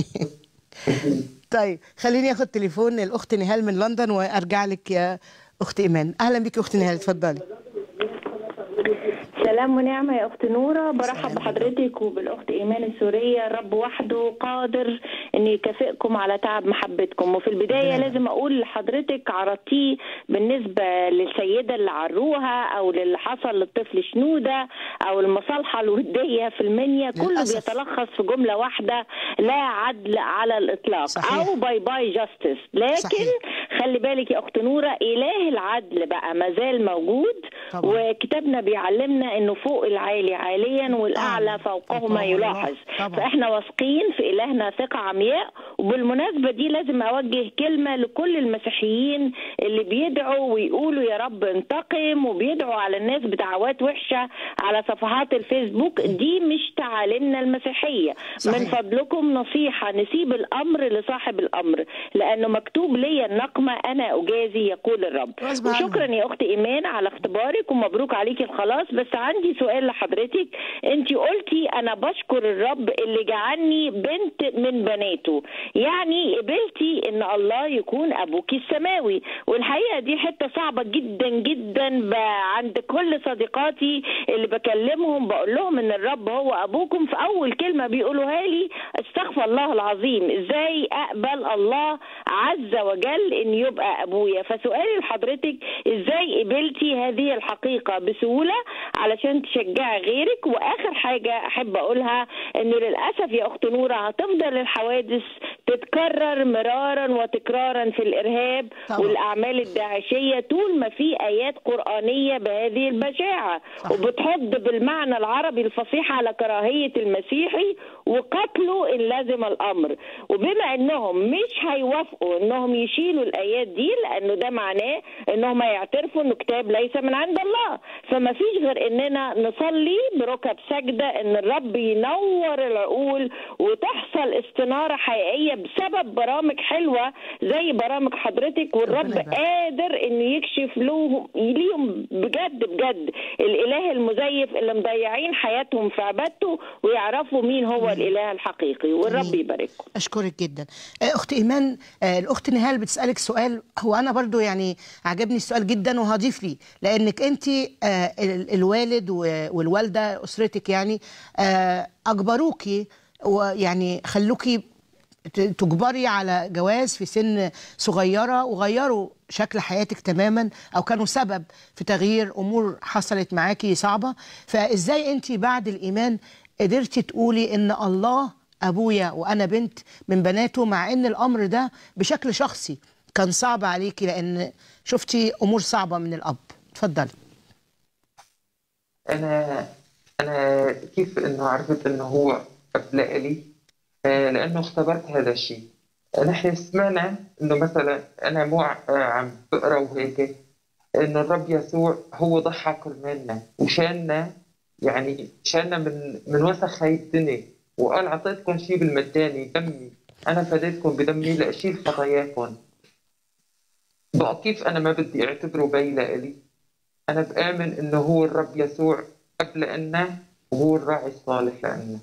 طيب خليني اخد تليفون الاخت نهال من لندن وارجع لك يا اخت ايمان اهلا بك يا اخت نهال اتفضلي سلام ونعمة يا أخت نورة برحب بحضرتك وبالأخت إيمان السورية الرب وحده قادر أن يكافئكم على تعب محبتكم وفي البداية لازم أقول لحضرتك عرضتيه بالنسبة للسيدة اللي عروها أو للي حصل للطفل شنودة أو المصالحة الودية في المنيا كله للأسف. بيتلخص في جملة واحدة لا عدل على الإطلاق صحيح. أو باي باي جاستس لكن صحيح. خلي بالك يا أخت نورة إله العدل بقى مازال موجود طبعا. وكتابنا بيعلمنا انه فوق العالي عاليا والاعلى فوقه فوقه ما ما يلاحظ طبعا. فاحنا واثقين في الهنا ثقه عمياء وبالمناسبه دي لازم اوجه كلمه لكل المسيحيين اللي بيدعوا ويقولوا يا رب انتقم وبيدعوا على الناس بدعوات وحشه على صفحات الفيسبوك دي مش تعاليمنا المسيحيه صحيح. من فضلكم نصيحه نسيب الامر لصاحب الامر لانه مكتوب لي النقمه انا اجازي يقول الرب غصب عنهم. وشكرا يا اخت ايمان على اختبارك ومبروك عليكي الخلاص بس عندي سؤال لحضرتك انت قلتي انا بشكر الرب اللي جعلني بنت من بناته يعني قبلتي ان الله يكون ابوك السماوي والحقيقه دي حته صعبه جدا جدا ب- عند كل صديقاتي اللي بكلمهم بقول لهم ان الرب هو ابوكم في اول كلمه بيقولوها لي استغفر الله العظيم ازاي اقبل الله عز وجل ان يبقى ابويا فسؤالي لحضرتك ازاي قبلتي هذه الحقيقه بسهوله علشان تشجعي غيرك واخر حاجه احب اقولها انه للاسف يا اخت نوره هتفضل الحوادث تتكرر مرارا وتكرارا في الارهاب طبعا. والاعمال الداعشيه طول ما في ايات قرانيه بهذه البشاعه صح. وبتحض بالمعنى العربي الفصيح على كراهيه المسيحي وقتله ان لزم الامر وبما انهم مش هيوافقوا انهم يشيلوا الايات دي لانه ده معناه انهم هيعترفوا انه كتاب ليس من عند الله فما فيش غير اننا نصلي بركب سجده ان الرب ينور العقول وتحصل استناره حقيقيه بسبب برامج حلوه زي برامج حضرتك والرب ربنا يبارك. قادر انه يكشف لهم ليهم بجد بجد الاله المزيف اللي مضيعين حياتهم في عبادته ويعرفوا مين هو الاله الحقيقي والرب آمين. يبارككم اشكرك جدا آه، اخت ايمان آه، الاخت نهال بتسالك سؤال هو انا برضو يعني عجبني السؤال جدا وهضيف لي لانك انت الوالد و- والوالده اسرتك يعني آه، اجبروكي ويعني خلوكي ت- تجبري على جواز في سن صغيره وغيروا شكل حياتك تماما او كانوا سبب في تغيير امور حصلت معاكي صعبه فازاي انت بعد الايمان قدرتي تقولي ان الله ابويا وانا بنت من بناته مع ان الامر ده بشكل شخصي كان صعب عليكي لان شفتي امور صعبه من الاب اتفضلي انا انا كيف انه عرفت انه هو اب لإلي آه، لانه اختبرت هذا الشيء نحن سمعنا انه مثلا انا مو ع- آه، عم بقرا وهيك انه الرب يسوع هو ضحى كرمالنا وشالنا يعني شالنا من من وسخ هاي الدنيا وقال اعطيتكم شيء بالمجاني دمي انا فديتكم بدمي لاشيل خطاياكم بقى كيف انا ما بدي اعتبره بي لإلي أنا بآمن إنه هو الرب يسوع أب لنا وهو الراعي الصالح لنا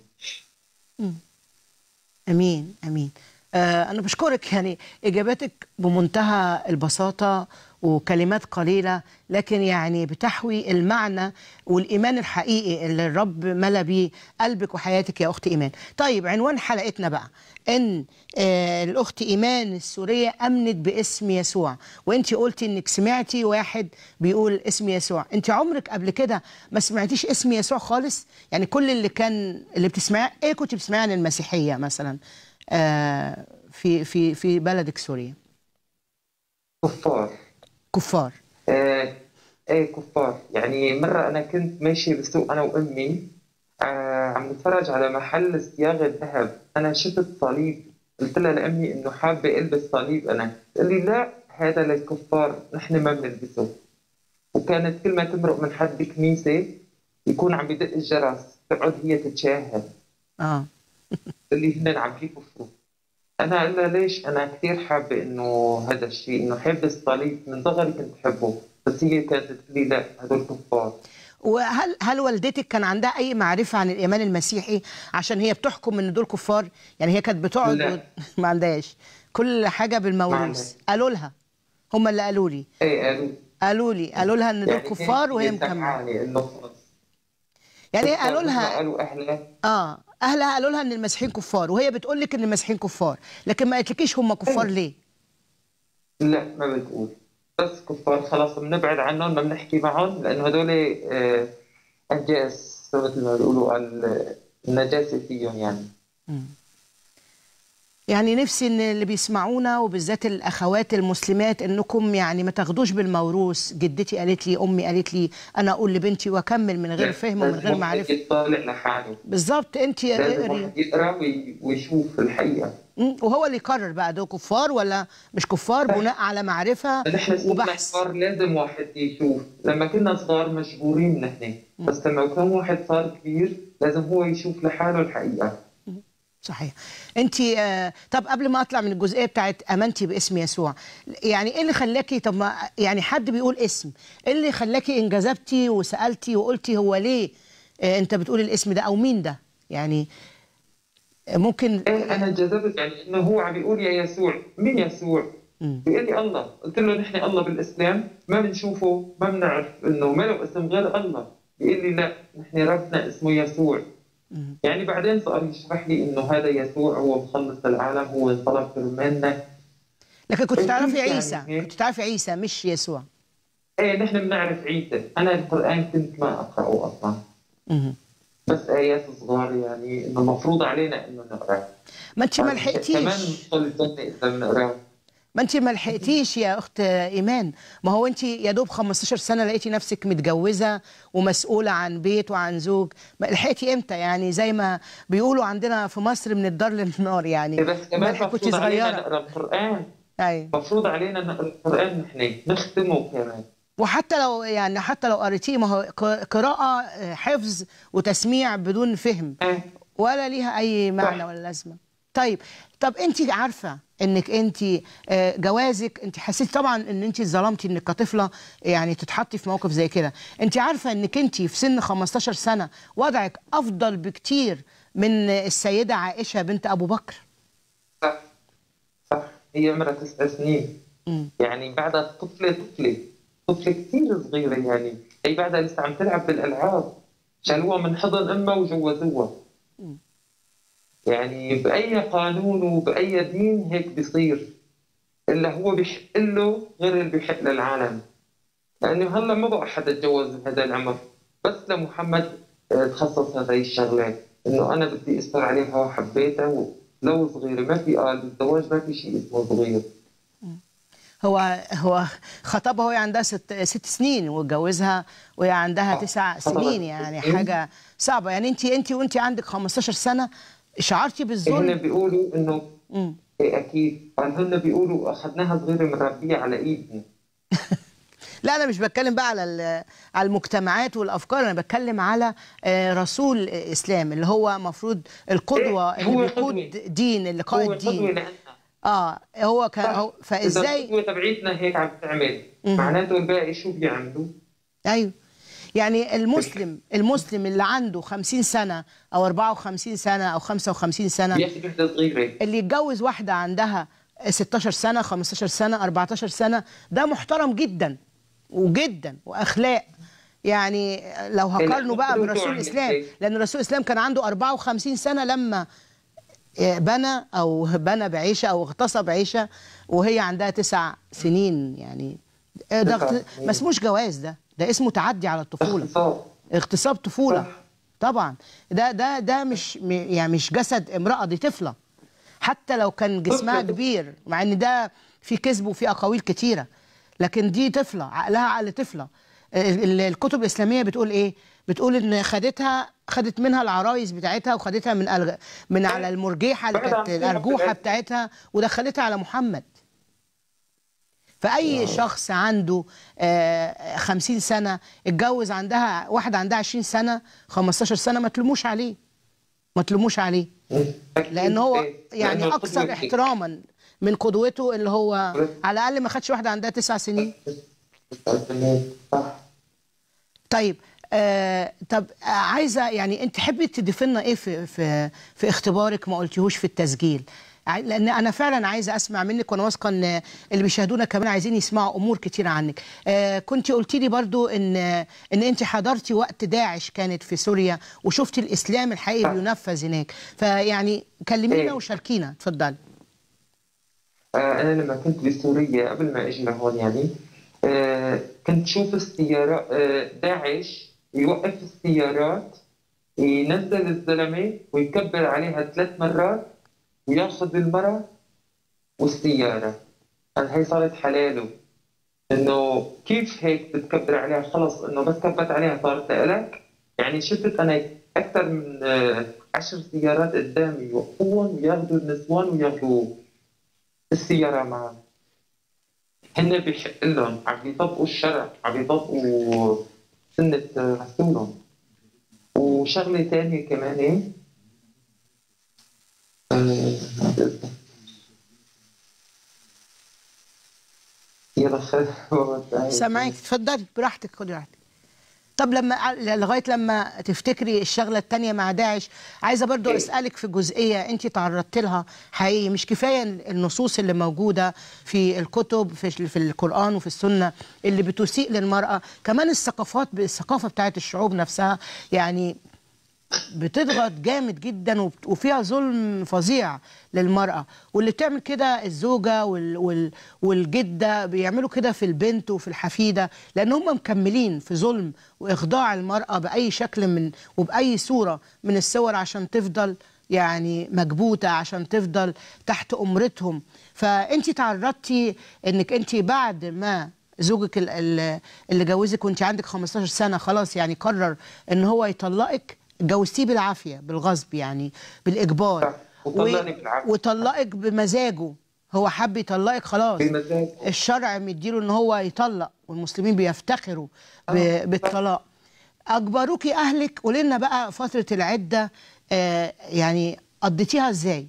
امين امين آه انا بشكرك يعني اجاباتك بمنتهى البساطه وكلمات قليله لكن يعني بتحوي المعنى والايمان الحقيقي اللي الرب ملا بيه قلبك وحياتك يا اخت ايمان طيب عنوان حلقتنا بقى ان آه الاخت ايمان السوريه امنت باسم يسوع وانت قلتي انك سمعتي واحد بيقول اسم يسوع انت عمرك قبل كده ما سمعتيش اسم يسوع خالص يعني كل اللي كان اللي بتسمعيه ايه كنت بتسمعيه عن المسيحيه مثلا آه في في في بلدك سوريا كفار كفار آه ايه كفار يعني مرة أنا كنت ماشي بالسوق أنا وأمي آه عم نتفرج على محل صياغة ذهب أنا شفت صليب قلت لها لأمي إنه حابة ألبس صليب أنا قال لي لا هذا للكفار نحن ما بنلبسه وكانت كل ما تمرق من حد بكنيسة يكون عم بدق الجرس تقعد هي تتشاهد اه اللي هن عم يكفروا انا قلت لها ليش انا كثير حابه انه هذا الشيء انه حب الصليب من صغري كنت حبه بس هي كانت تقول لي لا هدول كفار وهل هل والدتك كان عندها اي معرفه عن الايمان المسيحي عشان هي بتحكم ان دول كفار يعني هي كانت بتقعد لا. و... ما عندهاش كل حاجه بالموروث عندهاش. قالوا لها هم اللي قالوا لي ايه قالوا قالوا لي قالوا لها ان دول يعني كفار وهي كانت مكمله تسمعني انه خلص يعني كفار قالوا مثل ما لها قالوا اهلها اه اهلها قالوا لها ان المسيحيين كفار وهي بتقول لك ان المسيحيين كفار لكن ما قالتلكيش هم كفار ليه لا ما بتقول بس كفار خلاص بنبعد عنهم ما بنحكي معهم لانه هدول آه انجاس مثل ما بيقولوا ال- النجاسه فيهم يعني يعني نفسي ان اللي بيسمعونا وبالذات الاخوات المسلمات انكم يعني ما تاخدوش بالموروث جدتي قالت لي امي قالت لي انا اقول لبنتي واكمل من غير فهم ومن غير لازم معرفه واحد يطلع لحاله بالظبط انت لازم اقري واحد يقرا وي- ويشوف الحقيقه مم، وهو اللي يقرر بقى دول كفار ولا مش كفار بناء على معرفه نحن صرنا وبحث صغار لازم واحد يشوف لما كنا صغار مجبورين نحن بس لما يكون واحد صار كبير لازم هو يشوف لحاله الحقيقه صحيح انت آه طب قبل ما اطلع من الجزئيه بتاعت امنتي باسم يسوع يعني ايه اللي خلاكي طب ما يعني حد بيقول اسم ايه اللي خلاكي انجذبتي وسالتي وقلتي هو ليه آه انت بتقول الاسم ده او مين ده يعني آه، ممكن ايه انا انجذبت يعني انه هو عم بيقول يا يسوع مين يسوع؟ بيقول لي الله قلت له نحن الله بالاسلام ما بنشوفه ما بنعرف انه ما له اسم غير الله بيقول لي لا نحن ربنا اسمه يسوع يعني بعدين صار يشرح لي انه هذا يسوع هو مخلص العالم هو انطلب كرمالنا لكن كنت إيه، تعرفي يعني عيسى إيه؟ كنت تعرفي عيسى مش يسوع ايه نحن بنعرف عيسى انا القران كنت ما اقراه اصلا مهم. بس ايات صغار يعني انه المفروض علينا انه نقرا ما انت ما كمان لحقتيش ندخل الجنه اذا بنقراه ما انت ما لحقتيش يا اخت ايمان ما هو انت يا دوب 15 سنه لقيتي نفسك متجوزه ومسؤوله عن بيت وعن زوج ما لحقتي امتى يعني زي ما بيقولوا عندنا في مصر من الدار للنار يعني بس ما كمان لحق- كنت مفروض علينا صغيره نقرا القران ايوه مفروض علينا نقرا القران نحن نختمه كمان وحتى لو يعني حتى لو قريتيه ما هو ق- قراءه آه، حفظ وتسميع بدون فهم ولا ليها اي معنى ولا لازمه طيب طب انت عارفه انك انت آه، جوازك انت حسيتي طبعا ان انت اتظلمتي انك كطفله يعني تتحطي في موقف زي كده انت عارفه انك انت في سن 15 سنه وضعك افضل بكتير من السيده عائشه بنت ابو بكر صح صح هي عمرها تسع سنين يعني بعدها طفله طفله طفله كثير صغيره يعني هي بعدها لسه عم تلعب بالالعاب شالوها من حضن امها وجوزوها يعني باي قانون وباي دين هيك بيصير الا هو بيحق له غير اللي بيحق للعالم لانه هلا ما بقى حدا يتجوز بهذا العمر بس لمحمد آه، تخصص هذه الشغلات انه انا بدي استر عليها وحبيتها ولو صغيره ما في قال بالزواج ما في شيء اسمه صغير هو هو خطبها وهي عندها ست, ست سنين واتجوزها وهي عندها تسع خطبها سنين ست يعني سنين. حاجه صعبه يعني انت انت وانت عندك 15 سنه شعرتي هن بالظلم بيقولوا انه مم. إيه اكيد قال هن بيقولوا اخذناها صغيره بنربيها على ايدنا لا انا مش بتكلم بقى على ال- على المجتمعات والافكار انا بتكلم على آه، رسول اسلام اللي هو المفروض القدوه إيه، اللي هو بيقود قدوة. دين اللي هو قائد قدوه دين لنا اه هو كان هو اذا فازاي القدوه تبعيتنا هيك عم تعمل مم. معناته الباقي شو بيعملوا؟ ايوه يعني المسلم المسلم اللي عنده 50 سنه او 54 سنه او 55 سنه بياخذ وحده صغيره اللي يتجوز واحده عندها 16 سنه 15 سنه 14 سنه ده محترم جدا وجدا واخلاق يعني لو هقارنه بقى المفروض برسول تعمل الاسلام إيه؟ لان الرسول الاسلام كان عنده 54 سنه لما بنى او بنى بعيشه او اغتصب عيشه وهي عندها تسع سنين يعني ده تسع اغت- سنين. ما اسموش جواز ده ده اسمه تعدي على الطفوله اغتصاب اغتصاب طفوله طبعا ده ده ده مش م- يعني مش جسد امراه دي طفله حتى لو كان جسمها طفلة. كبير مع ان ده في كذب وفي اقاويل كتيره لكن دي طفله عقلها عقل طفله ال- ال- الكتب الاسلاميه بتقول ايه بتقول ان خدتها خدت منها العرايس بتاعتها وخدتها من ألغ... من على المرجيحه اللي بعد عن كانت فيها الارجوحه بلاد. بتاعتها ودخلتها على محمد فأي شخص عنده آه، خمسين سنة اتجوز عندها واحدة عندها عشرين سنة خمستاشر سنة ما تلوموش عليه ما تلوموش عليه لأن هو يعني لأنه أكثر قدوة احتراما من قدوته اللي هو على الأقل ما خدش واحدة عندها تسع سنين صح طيب آه طب آه عايزه يعني انت تحبي تضيفي لنا ايه في في في اختبارك ما قلتيهوش في التسجيل عاي- لان انا فعلا عايزه اسمع منك وانا واثقه ان اللي بيشاهدونا كمان عايزين يسمعوا امور كتيره عنك آه كنت قلتي لي برضو ان ان انت حضرتي وقت داعش كانت في سوريا وشفتي الاسلام الحقيقي بينفذ هناك فيعني كلمينا إيه. وشاركينا اتفضلي آه، أنا لما كنت بسوريا قبل ما أجي لهون يعني آه، كنت شوف السيارة آه، داعش يوقف السيارات ينزل الزلمة ويكبر عليها ثلاث مرات وياخذ المرأة والسيارة هل هي صارت حلاله انه كيف هيك بتكبر عليها خلص انه بس كبت عليها صارت لك يعني شفت انا اكثر من آه، عشر سيارات قدامي يوقفوهم وياخذوا النسوان وياخذوا السيارة معهم هن بيحق لهم عم يطبقوا الشرع عم يطبقوا سنة رسولهم وشغلة تانية كمان إيه؟ آه، يلا خير سامعك اتفضلي براحتك خدي راحتك طب لما لغايه لما تفتكري الشغله التانية مع داعش عايزه برضو اسالك في جزئيه انت تعرضت لها حقيقي مش كفايه النصوص اللي موجوده في الكتب في في القران وفي السنه اللي بتسيء للمراه كمان الثقافات الثقافه بتاعت الشعوب نفسها يعني بتضغط جامد جدا وبت- وفيها ظلم فظيع للمرأة واللي بتعمل كده الزوجة وال وال والجدة بيعملوا كده في البنت وفي الحفيدة لأن هم مكملين في ظلم وإخضاع المرأة بأي شكل من وبأي صورة من الصور عشان تفضل يعني مكبوتة عشان تفضل تحت أمرتهم فأنت تعرضتي أنك أنت بعد ما زوجك ال- ال- اللي جوزك وانت عندك 15 سنه خلاص يعني قرر ان هو يطلقك اتجوزتيه بالعافيه بالغصب يعني بالاجبار وطلقني بالعافية. وطلقك بمزاجه هو حب يطلقك خلاص بمزاج الشرع مديله ان هو يطلق والمسلمين بيفتخروا ب- بالطلاق اجبروكي اهلك قولي لنا بقى فتره العده آه يعني قضيتيها ازاي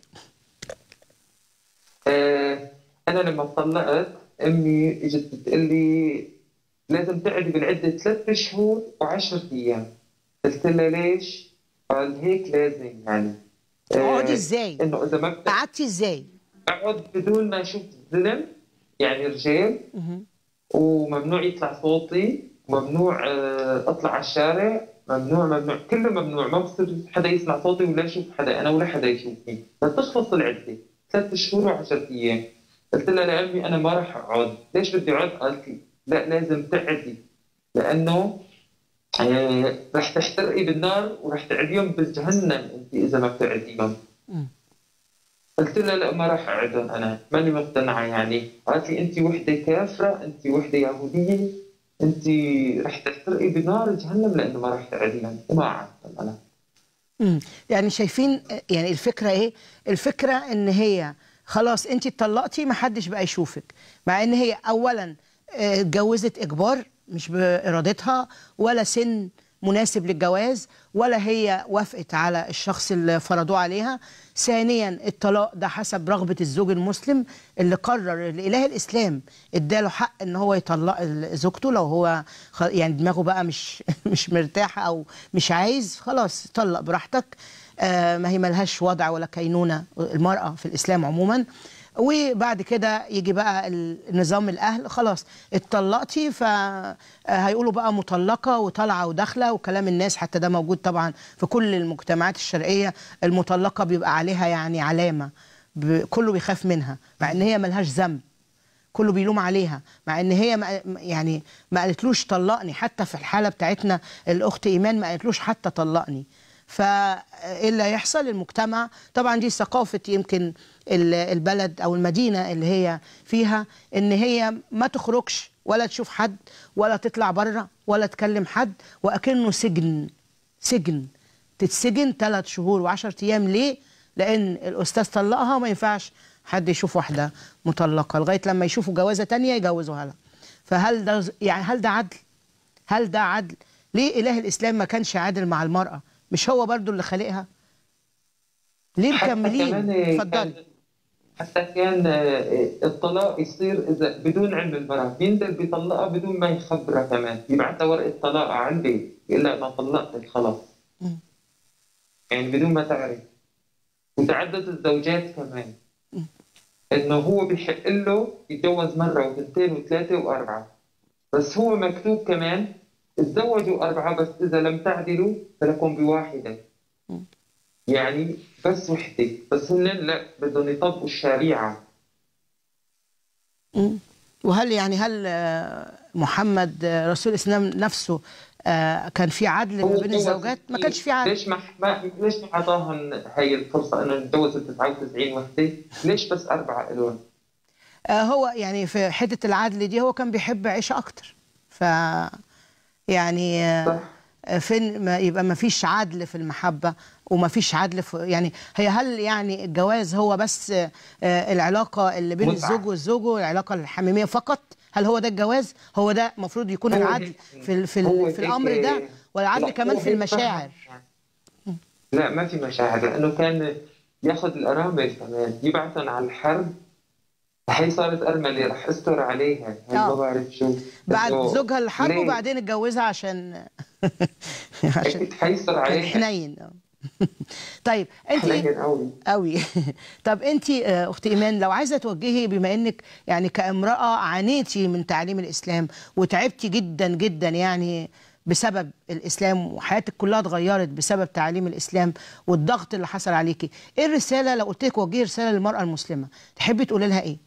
آه، أنا لما طلقت أمي إجت بتقول لي لازم تقعدي بالعدة ثلاث شهور وعشرة أيام قلت لها ليش؟ قال هيك لازم يعني آه، تقعدي ازاي إنه إذا ما بت- قعدتي ازاي أقعد بدون ما أشوف زلم يعني رجال مهم. وممنوع يطلع صوتي ممنوع آه، اطلع على الشارع ممنوع ممنوع كله ممنوع ما بصير حدا يسمع صوتي ولا يشوف حدا انا ولا حدا يشوفني لتخلص العده ثلاث شهور وعشرة ايام قلت لها لامي انا ما راح اقعد ليش بدي اقعد قالت لي لا لازم تقعدي لانه آه، رح تحترقي بالنار ورح تعديهم بالجهنم انت اذا ما بتقعديهم مم. قلت لها لا ما راح اقعدهم انا ماني مقتنعه يعني قالت لي انت وحده كافره انت وحده يهوديه انت رح تحترقي بنار جهنم لانه ما راح تقعديهم وما قعدت انا مم. يعني شايفين يعني الفكره ايه الفكره ان هي خلاص انت اتطلقتي ما حدش بقى يشوفك مع ان هي اولا آه، اتجوزت اجبار مش بارادتها ولا سن مناسب للجواز ولا هي وافقت على الشخص اللي فرضوه عليها ثانيا الطلاق ده حسب رغبة الزوج المسلم اللي قرر الإله الإسلام اداله حق ان هو يطلق ال- زوجته لو هو خ- يعني دماغه بقى مش مش مرتاحة أو مش عايز خلاص طلق براحتك آه ما هي ملهاش وضع ولا كينونة المرأة في الإسلام عموما وبعد كده يجي بقى ال- نظام الاهل خلاص اتطلقتي فهيقولوا بقى مطلقه وطالعه وداخله وكلام الناس حتى ده موجود طبعا في كل المجتمعات الشرقيه المطلقه بيبقى عليها يعني علامه ب- كله بيخاف منها مع ان هي ملهاش ذنب كله بيلوم عليها مع ان هي ما يعني ما قالتلوش طلقني حتى في الحاله بتاعتنا الاخت ايمان ما قالتلوش حتى طلقني فايه اللي هيحصل المجتمع طبعا دي ثقافه يمكن ال- البلد او المدينه اللي هي فيها ان هي ما تخرجش ولا تشوف حد ولا تطلع بره ولا تكلم حد واكنه سجن سجن تتسجن ثلاث شهور وعشر ايام ليه؟ لان الاستاذ طلقها وما ينفعش حد يشوف واحده مطلقه لغايه لما يشوفوا جوازه تانية يجوزوها لها فهل ده يعني هل ده عدل؟ هل ده عدل؟ ليه اله الاسلام ما كانش عادل مع المراه؟ مش هو برضو اللي خالقها؟ ليه حتى مكملين؟ كمان اتفضلي كان- حتى كان آه، الطلاق يصير اذا بدون علم المراه بينزل بيطلقها بدون ما يخبرها كمان يبعث لها ورقه طلاق على البيت يقول لها انا طلقتك خلاص مم. يعني بدون ما تعرف وتعدد الزوجات كمان انه هو بيحق له يتجوز مره وثنتين وثلاثه واربعه بس هو مكتوب كمان تزوجوا اربعه بس اذا لم تعدلوا فلكم بواحده يعني بس وحده بس هن لا بدهم يطبقوا الشريعه مم. وهل يعني هل آه، محمد آه، رسول الاسلام نفسه آه، كان في عدل ما هو بين تجوز الزوجات؟ ما كانش في عدل ليش ما ما ليش ما اعطاهم هي الفرصه انه يتجوزوا 99 وحده؟ ليش بس اربعه الون؟ آه، هو يعني في حته العدل دي هو كان بيحب عيشه اكتر ف يعني آه، فين ما يبقى ما فيش عدل في المحبه وما فيش عدل في يعني هي هل يعني الجواز هو بس آه، آه، العلاقه اللي بين متعة. الزوج والزوجه العلاقه الحميميه فقط هل هو ده الجواز هو ده المفروض يكون هو العدل هيك- في ال- في, هو ال- في هيك- الامر ده والعدل لا، كمان هو في هيك المشاعر لا ما في مشاعر لانه كان ياخذ الارامل كمان يبعثهم على الحرب هي صارت ارمله رح استر عليها هي آه. ما بعرف شو بعد إنه زوجها الحرب ليه؟ وبعدين اتجوزها عشان عشان اكيد حيصر كان عليها حنين آه. طيب انت حنين قوي قوي طب انت آه، اخت ايمان لو عايزه توجهي بما انك يعني كامراه عانيتي من تعليم الاسلام وتعبتي جدا جدا يعني بسبب الاسلام وحياتك كلها اتغيرت بسبب تعليم الاسلام والضغط اللي حصل عليكي ايه الرساله لو قلت لك وجهي رساله للمراه المسلمه تحبي تقولي لها ايه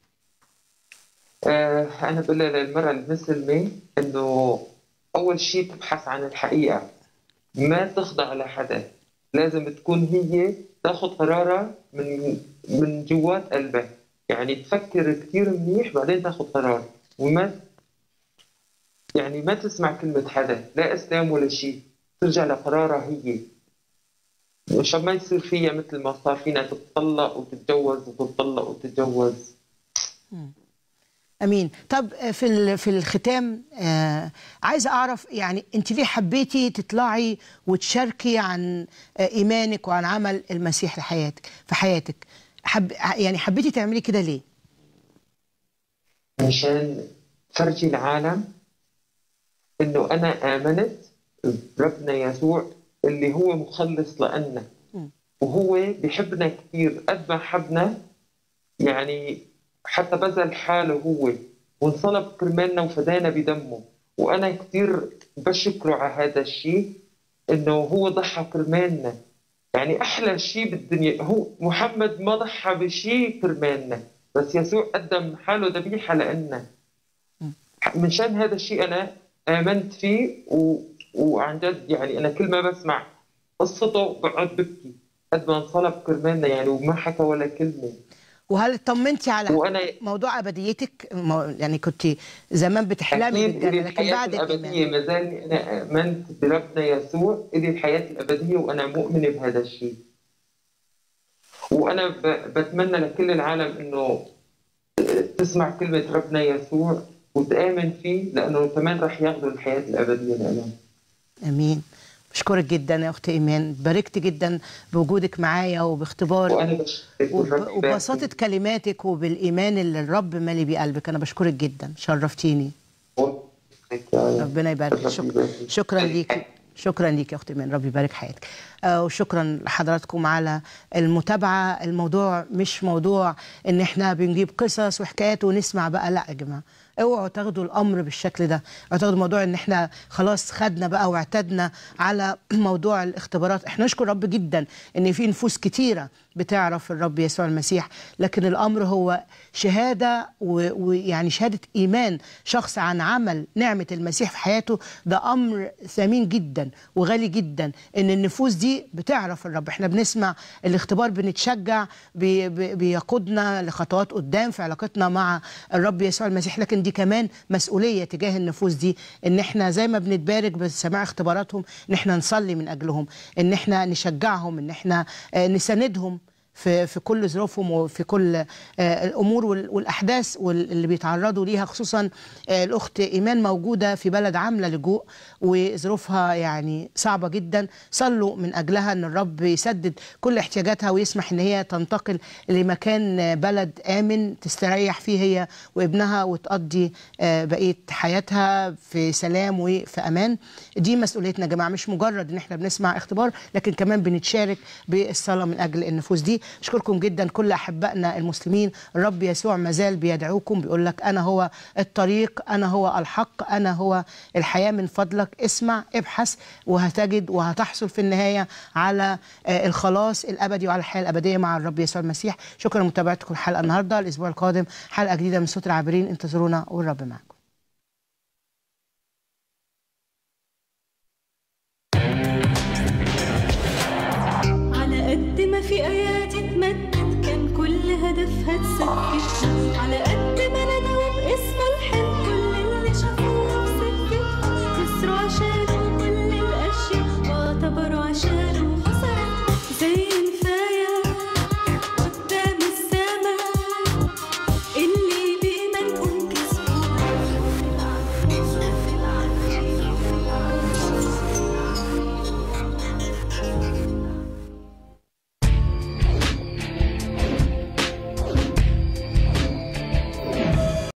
آه انا بقول للمراه المسلمه انه اول شيء تبحث عن الحقيقه ما تخضع لحدا لازم تكون هي تاخذ قرارها من من جوات قلبها يعني تفكر كثير منيح بعدين تاخذ قرار وما يعني ما تسمع كلمة حدا لا إسلام ولا شيء ترجع لقرارها هي مشان ما يصير فيها مثل ما صار فينا تتطلق وتتجوز وتتطلق وتتجوز امين طب آه، في ال- في الختام آه عايزه اعرف يعني انت ليه حبيتي تطلعي وتشاركي عن آه ايمانك وعن عمل المسيح لحياتك في حياتك حب يعني حبيتي تعملي كده ليه مشان فرجي العالم انه انا امنت بربنا يسوع اللي هو مخلص لنا مم. وهو بيحبنا كثير قد ما حبنا يعني حتى بذل حاله هو وانصلب كرمالنا وفدانا بدمه وانا كثير بشكره على هذا الشيء انه هو ضحى كرمالنا يعني احلى شيء بالدنيا هو محمد ما ضحى بشيء كرمالنا بس يسوع قدم حاله ذبيحه لنا منشان هذا الشيء انا امنت فيه و... وعن جد يعني انا كل ما بسمع قصته بقعد ببكي قد ما انصلب كرمالنا يعني وما حكى ولا كلمه وهل اطمنتي على وانا موضوع ابديتك مو- يعني كنت زمان بتحلمي اكيد بالجنه الي لكن الحياه بعد الابديه الايمان ما زال انا امنت بربنا يسوع الي الحياه الابديه وانا مؤمنه بهذا الشيء وانا ب... بتمنى لكل العالم انه تسمع كلمه ربنا يسوع وتامن فيه لانه كمان رح ياخذوا الحياه الابديه لهم امين بشكرك جدا يا اخت ايمان باركت جدا بوجودك معايا وباختبارك وانا بشكرك وب- والرب يبارك وببساطه كلماتك وبالايمان اللي الرب مالي بيه قلبك انا بشكرك جدا شرفتيني فيك يا رب. ربنا يبارك الرب شك... يبارك فيك. شكرا ليكي شكرا ليك يا اختي ايمان ربي يبارك حياتك آه وشكرا لحضراتكم على المتابعه الموضوع مش موضوع ان احنا بنجيب قصص وحكايات ونسمع بقى لا يا جماعه اوعوا تاخدوا الامر بالشكل ده اوعوا تاخدوا موضوع ان احنا خلاص خدنا بقى واعتدنا على موضوع الاختبارات احنا نشكر رب جدا ان في نفوس كتيره بتعرف الرب يسوع المسيح لكن الامر هو شهاده و- ويعني شهاده ايمان شخص عن عمل نعمه المسيح في حياته ده امر ثمين جدا وغالي جدا ان النفوس دي بتعرف الرب احنا بنسمع الاختبار بنتشجع بي بي بيقودنا لخطوات قدام في علاقتنا مع الرب يسوع المسيح لكن دي كمان مسؤوليه تجاه النفوس دي ان احنا زي ما بنتبارك بسماع اختباراتهم ان احنا نصلي من اجلهم ان احنا نشجعهم ان احنا آه، نساندهم في في كل ظروفهم وفي كل آه، الامور وال- والاحداث وال- اللي بيتعرضوا ليها خصوصا آه، الاخت ايمان موجوده في بلد عامله لجوء وظروفها يعني صعبه جدا صلوا من اجلها ان الرب يسدد كل احتياجاتها ويسمح ان هي تنتقل لمكان آه، بلد امن تستريح فيه هي وابنها وتقضي آه، بقيه حياتها في سلام وفي امان دي مسؤوليتنا يا جماعه مش مجرد ان احنا بنسمع اختبار لكن كمان بنتشارك بالصلاه من اجل النفوس دي اشكركم جدا كل احبائنا المسلمين الرب يسوع مازال بيدعوكم بيقول لك انا هو الطريق انا هو الحق انا هو الحياه من فضلك اسمع ابحث وهتجد وهتحصل في النهايه على آه، الخلاص الابدي وعلى الحياه الابديه مع الرب يسوع المسيح شكرا لمتابعتكم الحلقه النهارده الاسبوع القادم حلقه جديده من صوت العابرين انتظرونا والرب معكم على قد ما في ايات اتمدت كان كل هدفها تسكت على قد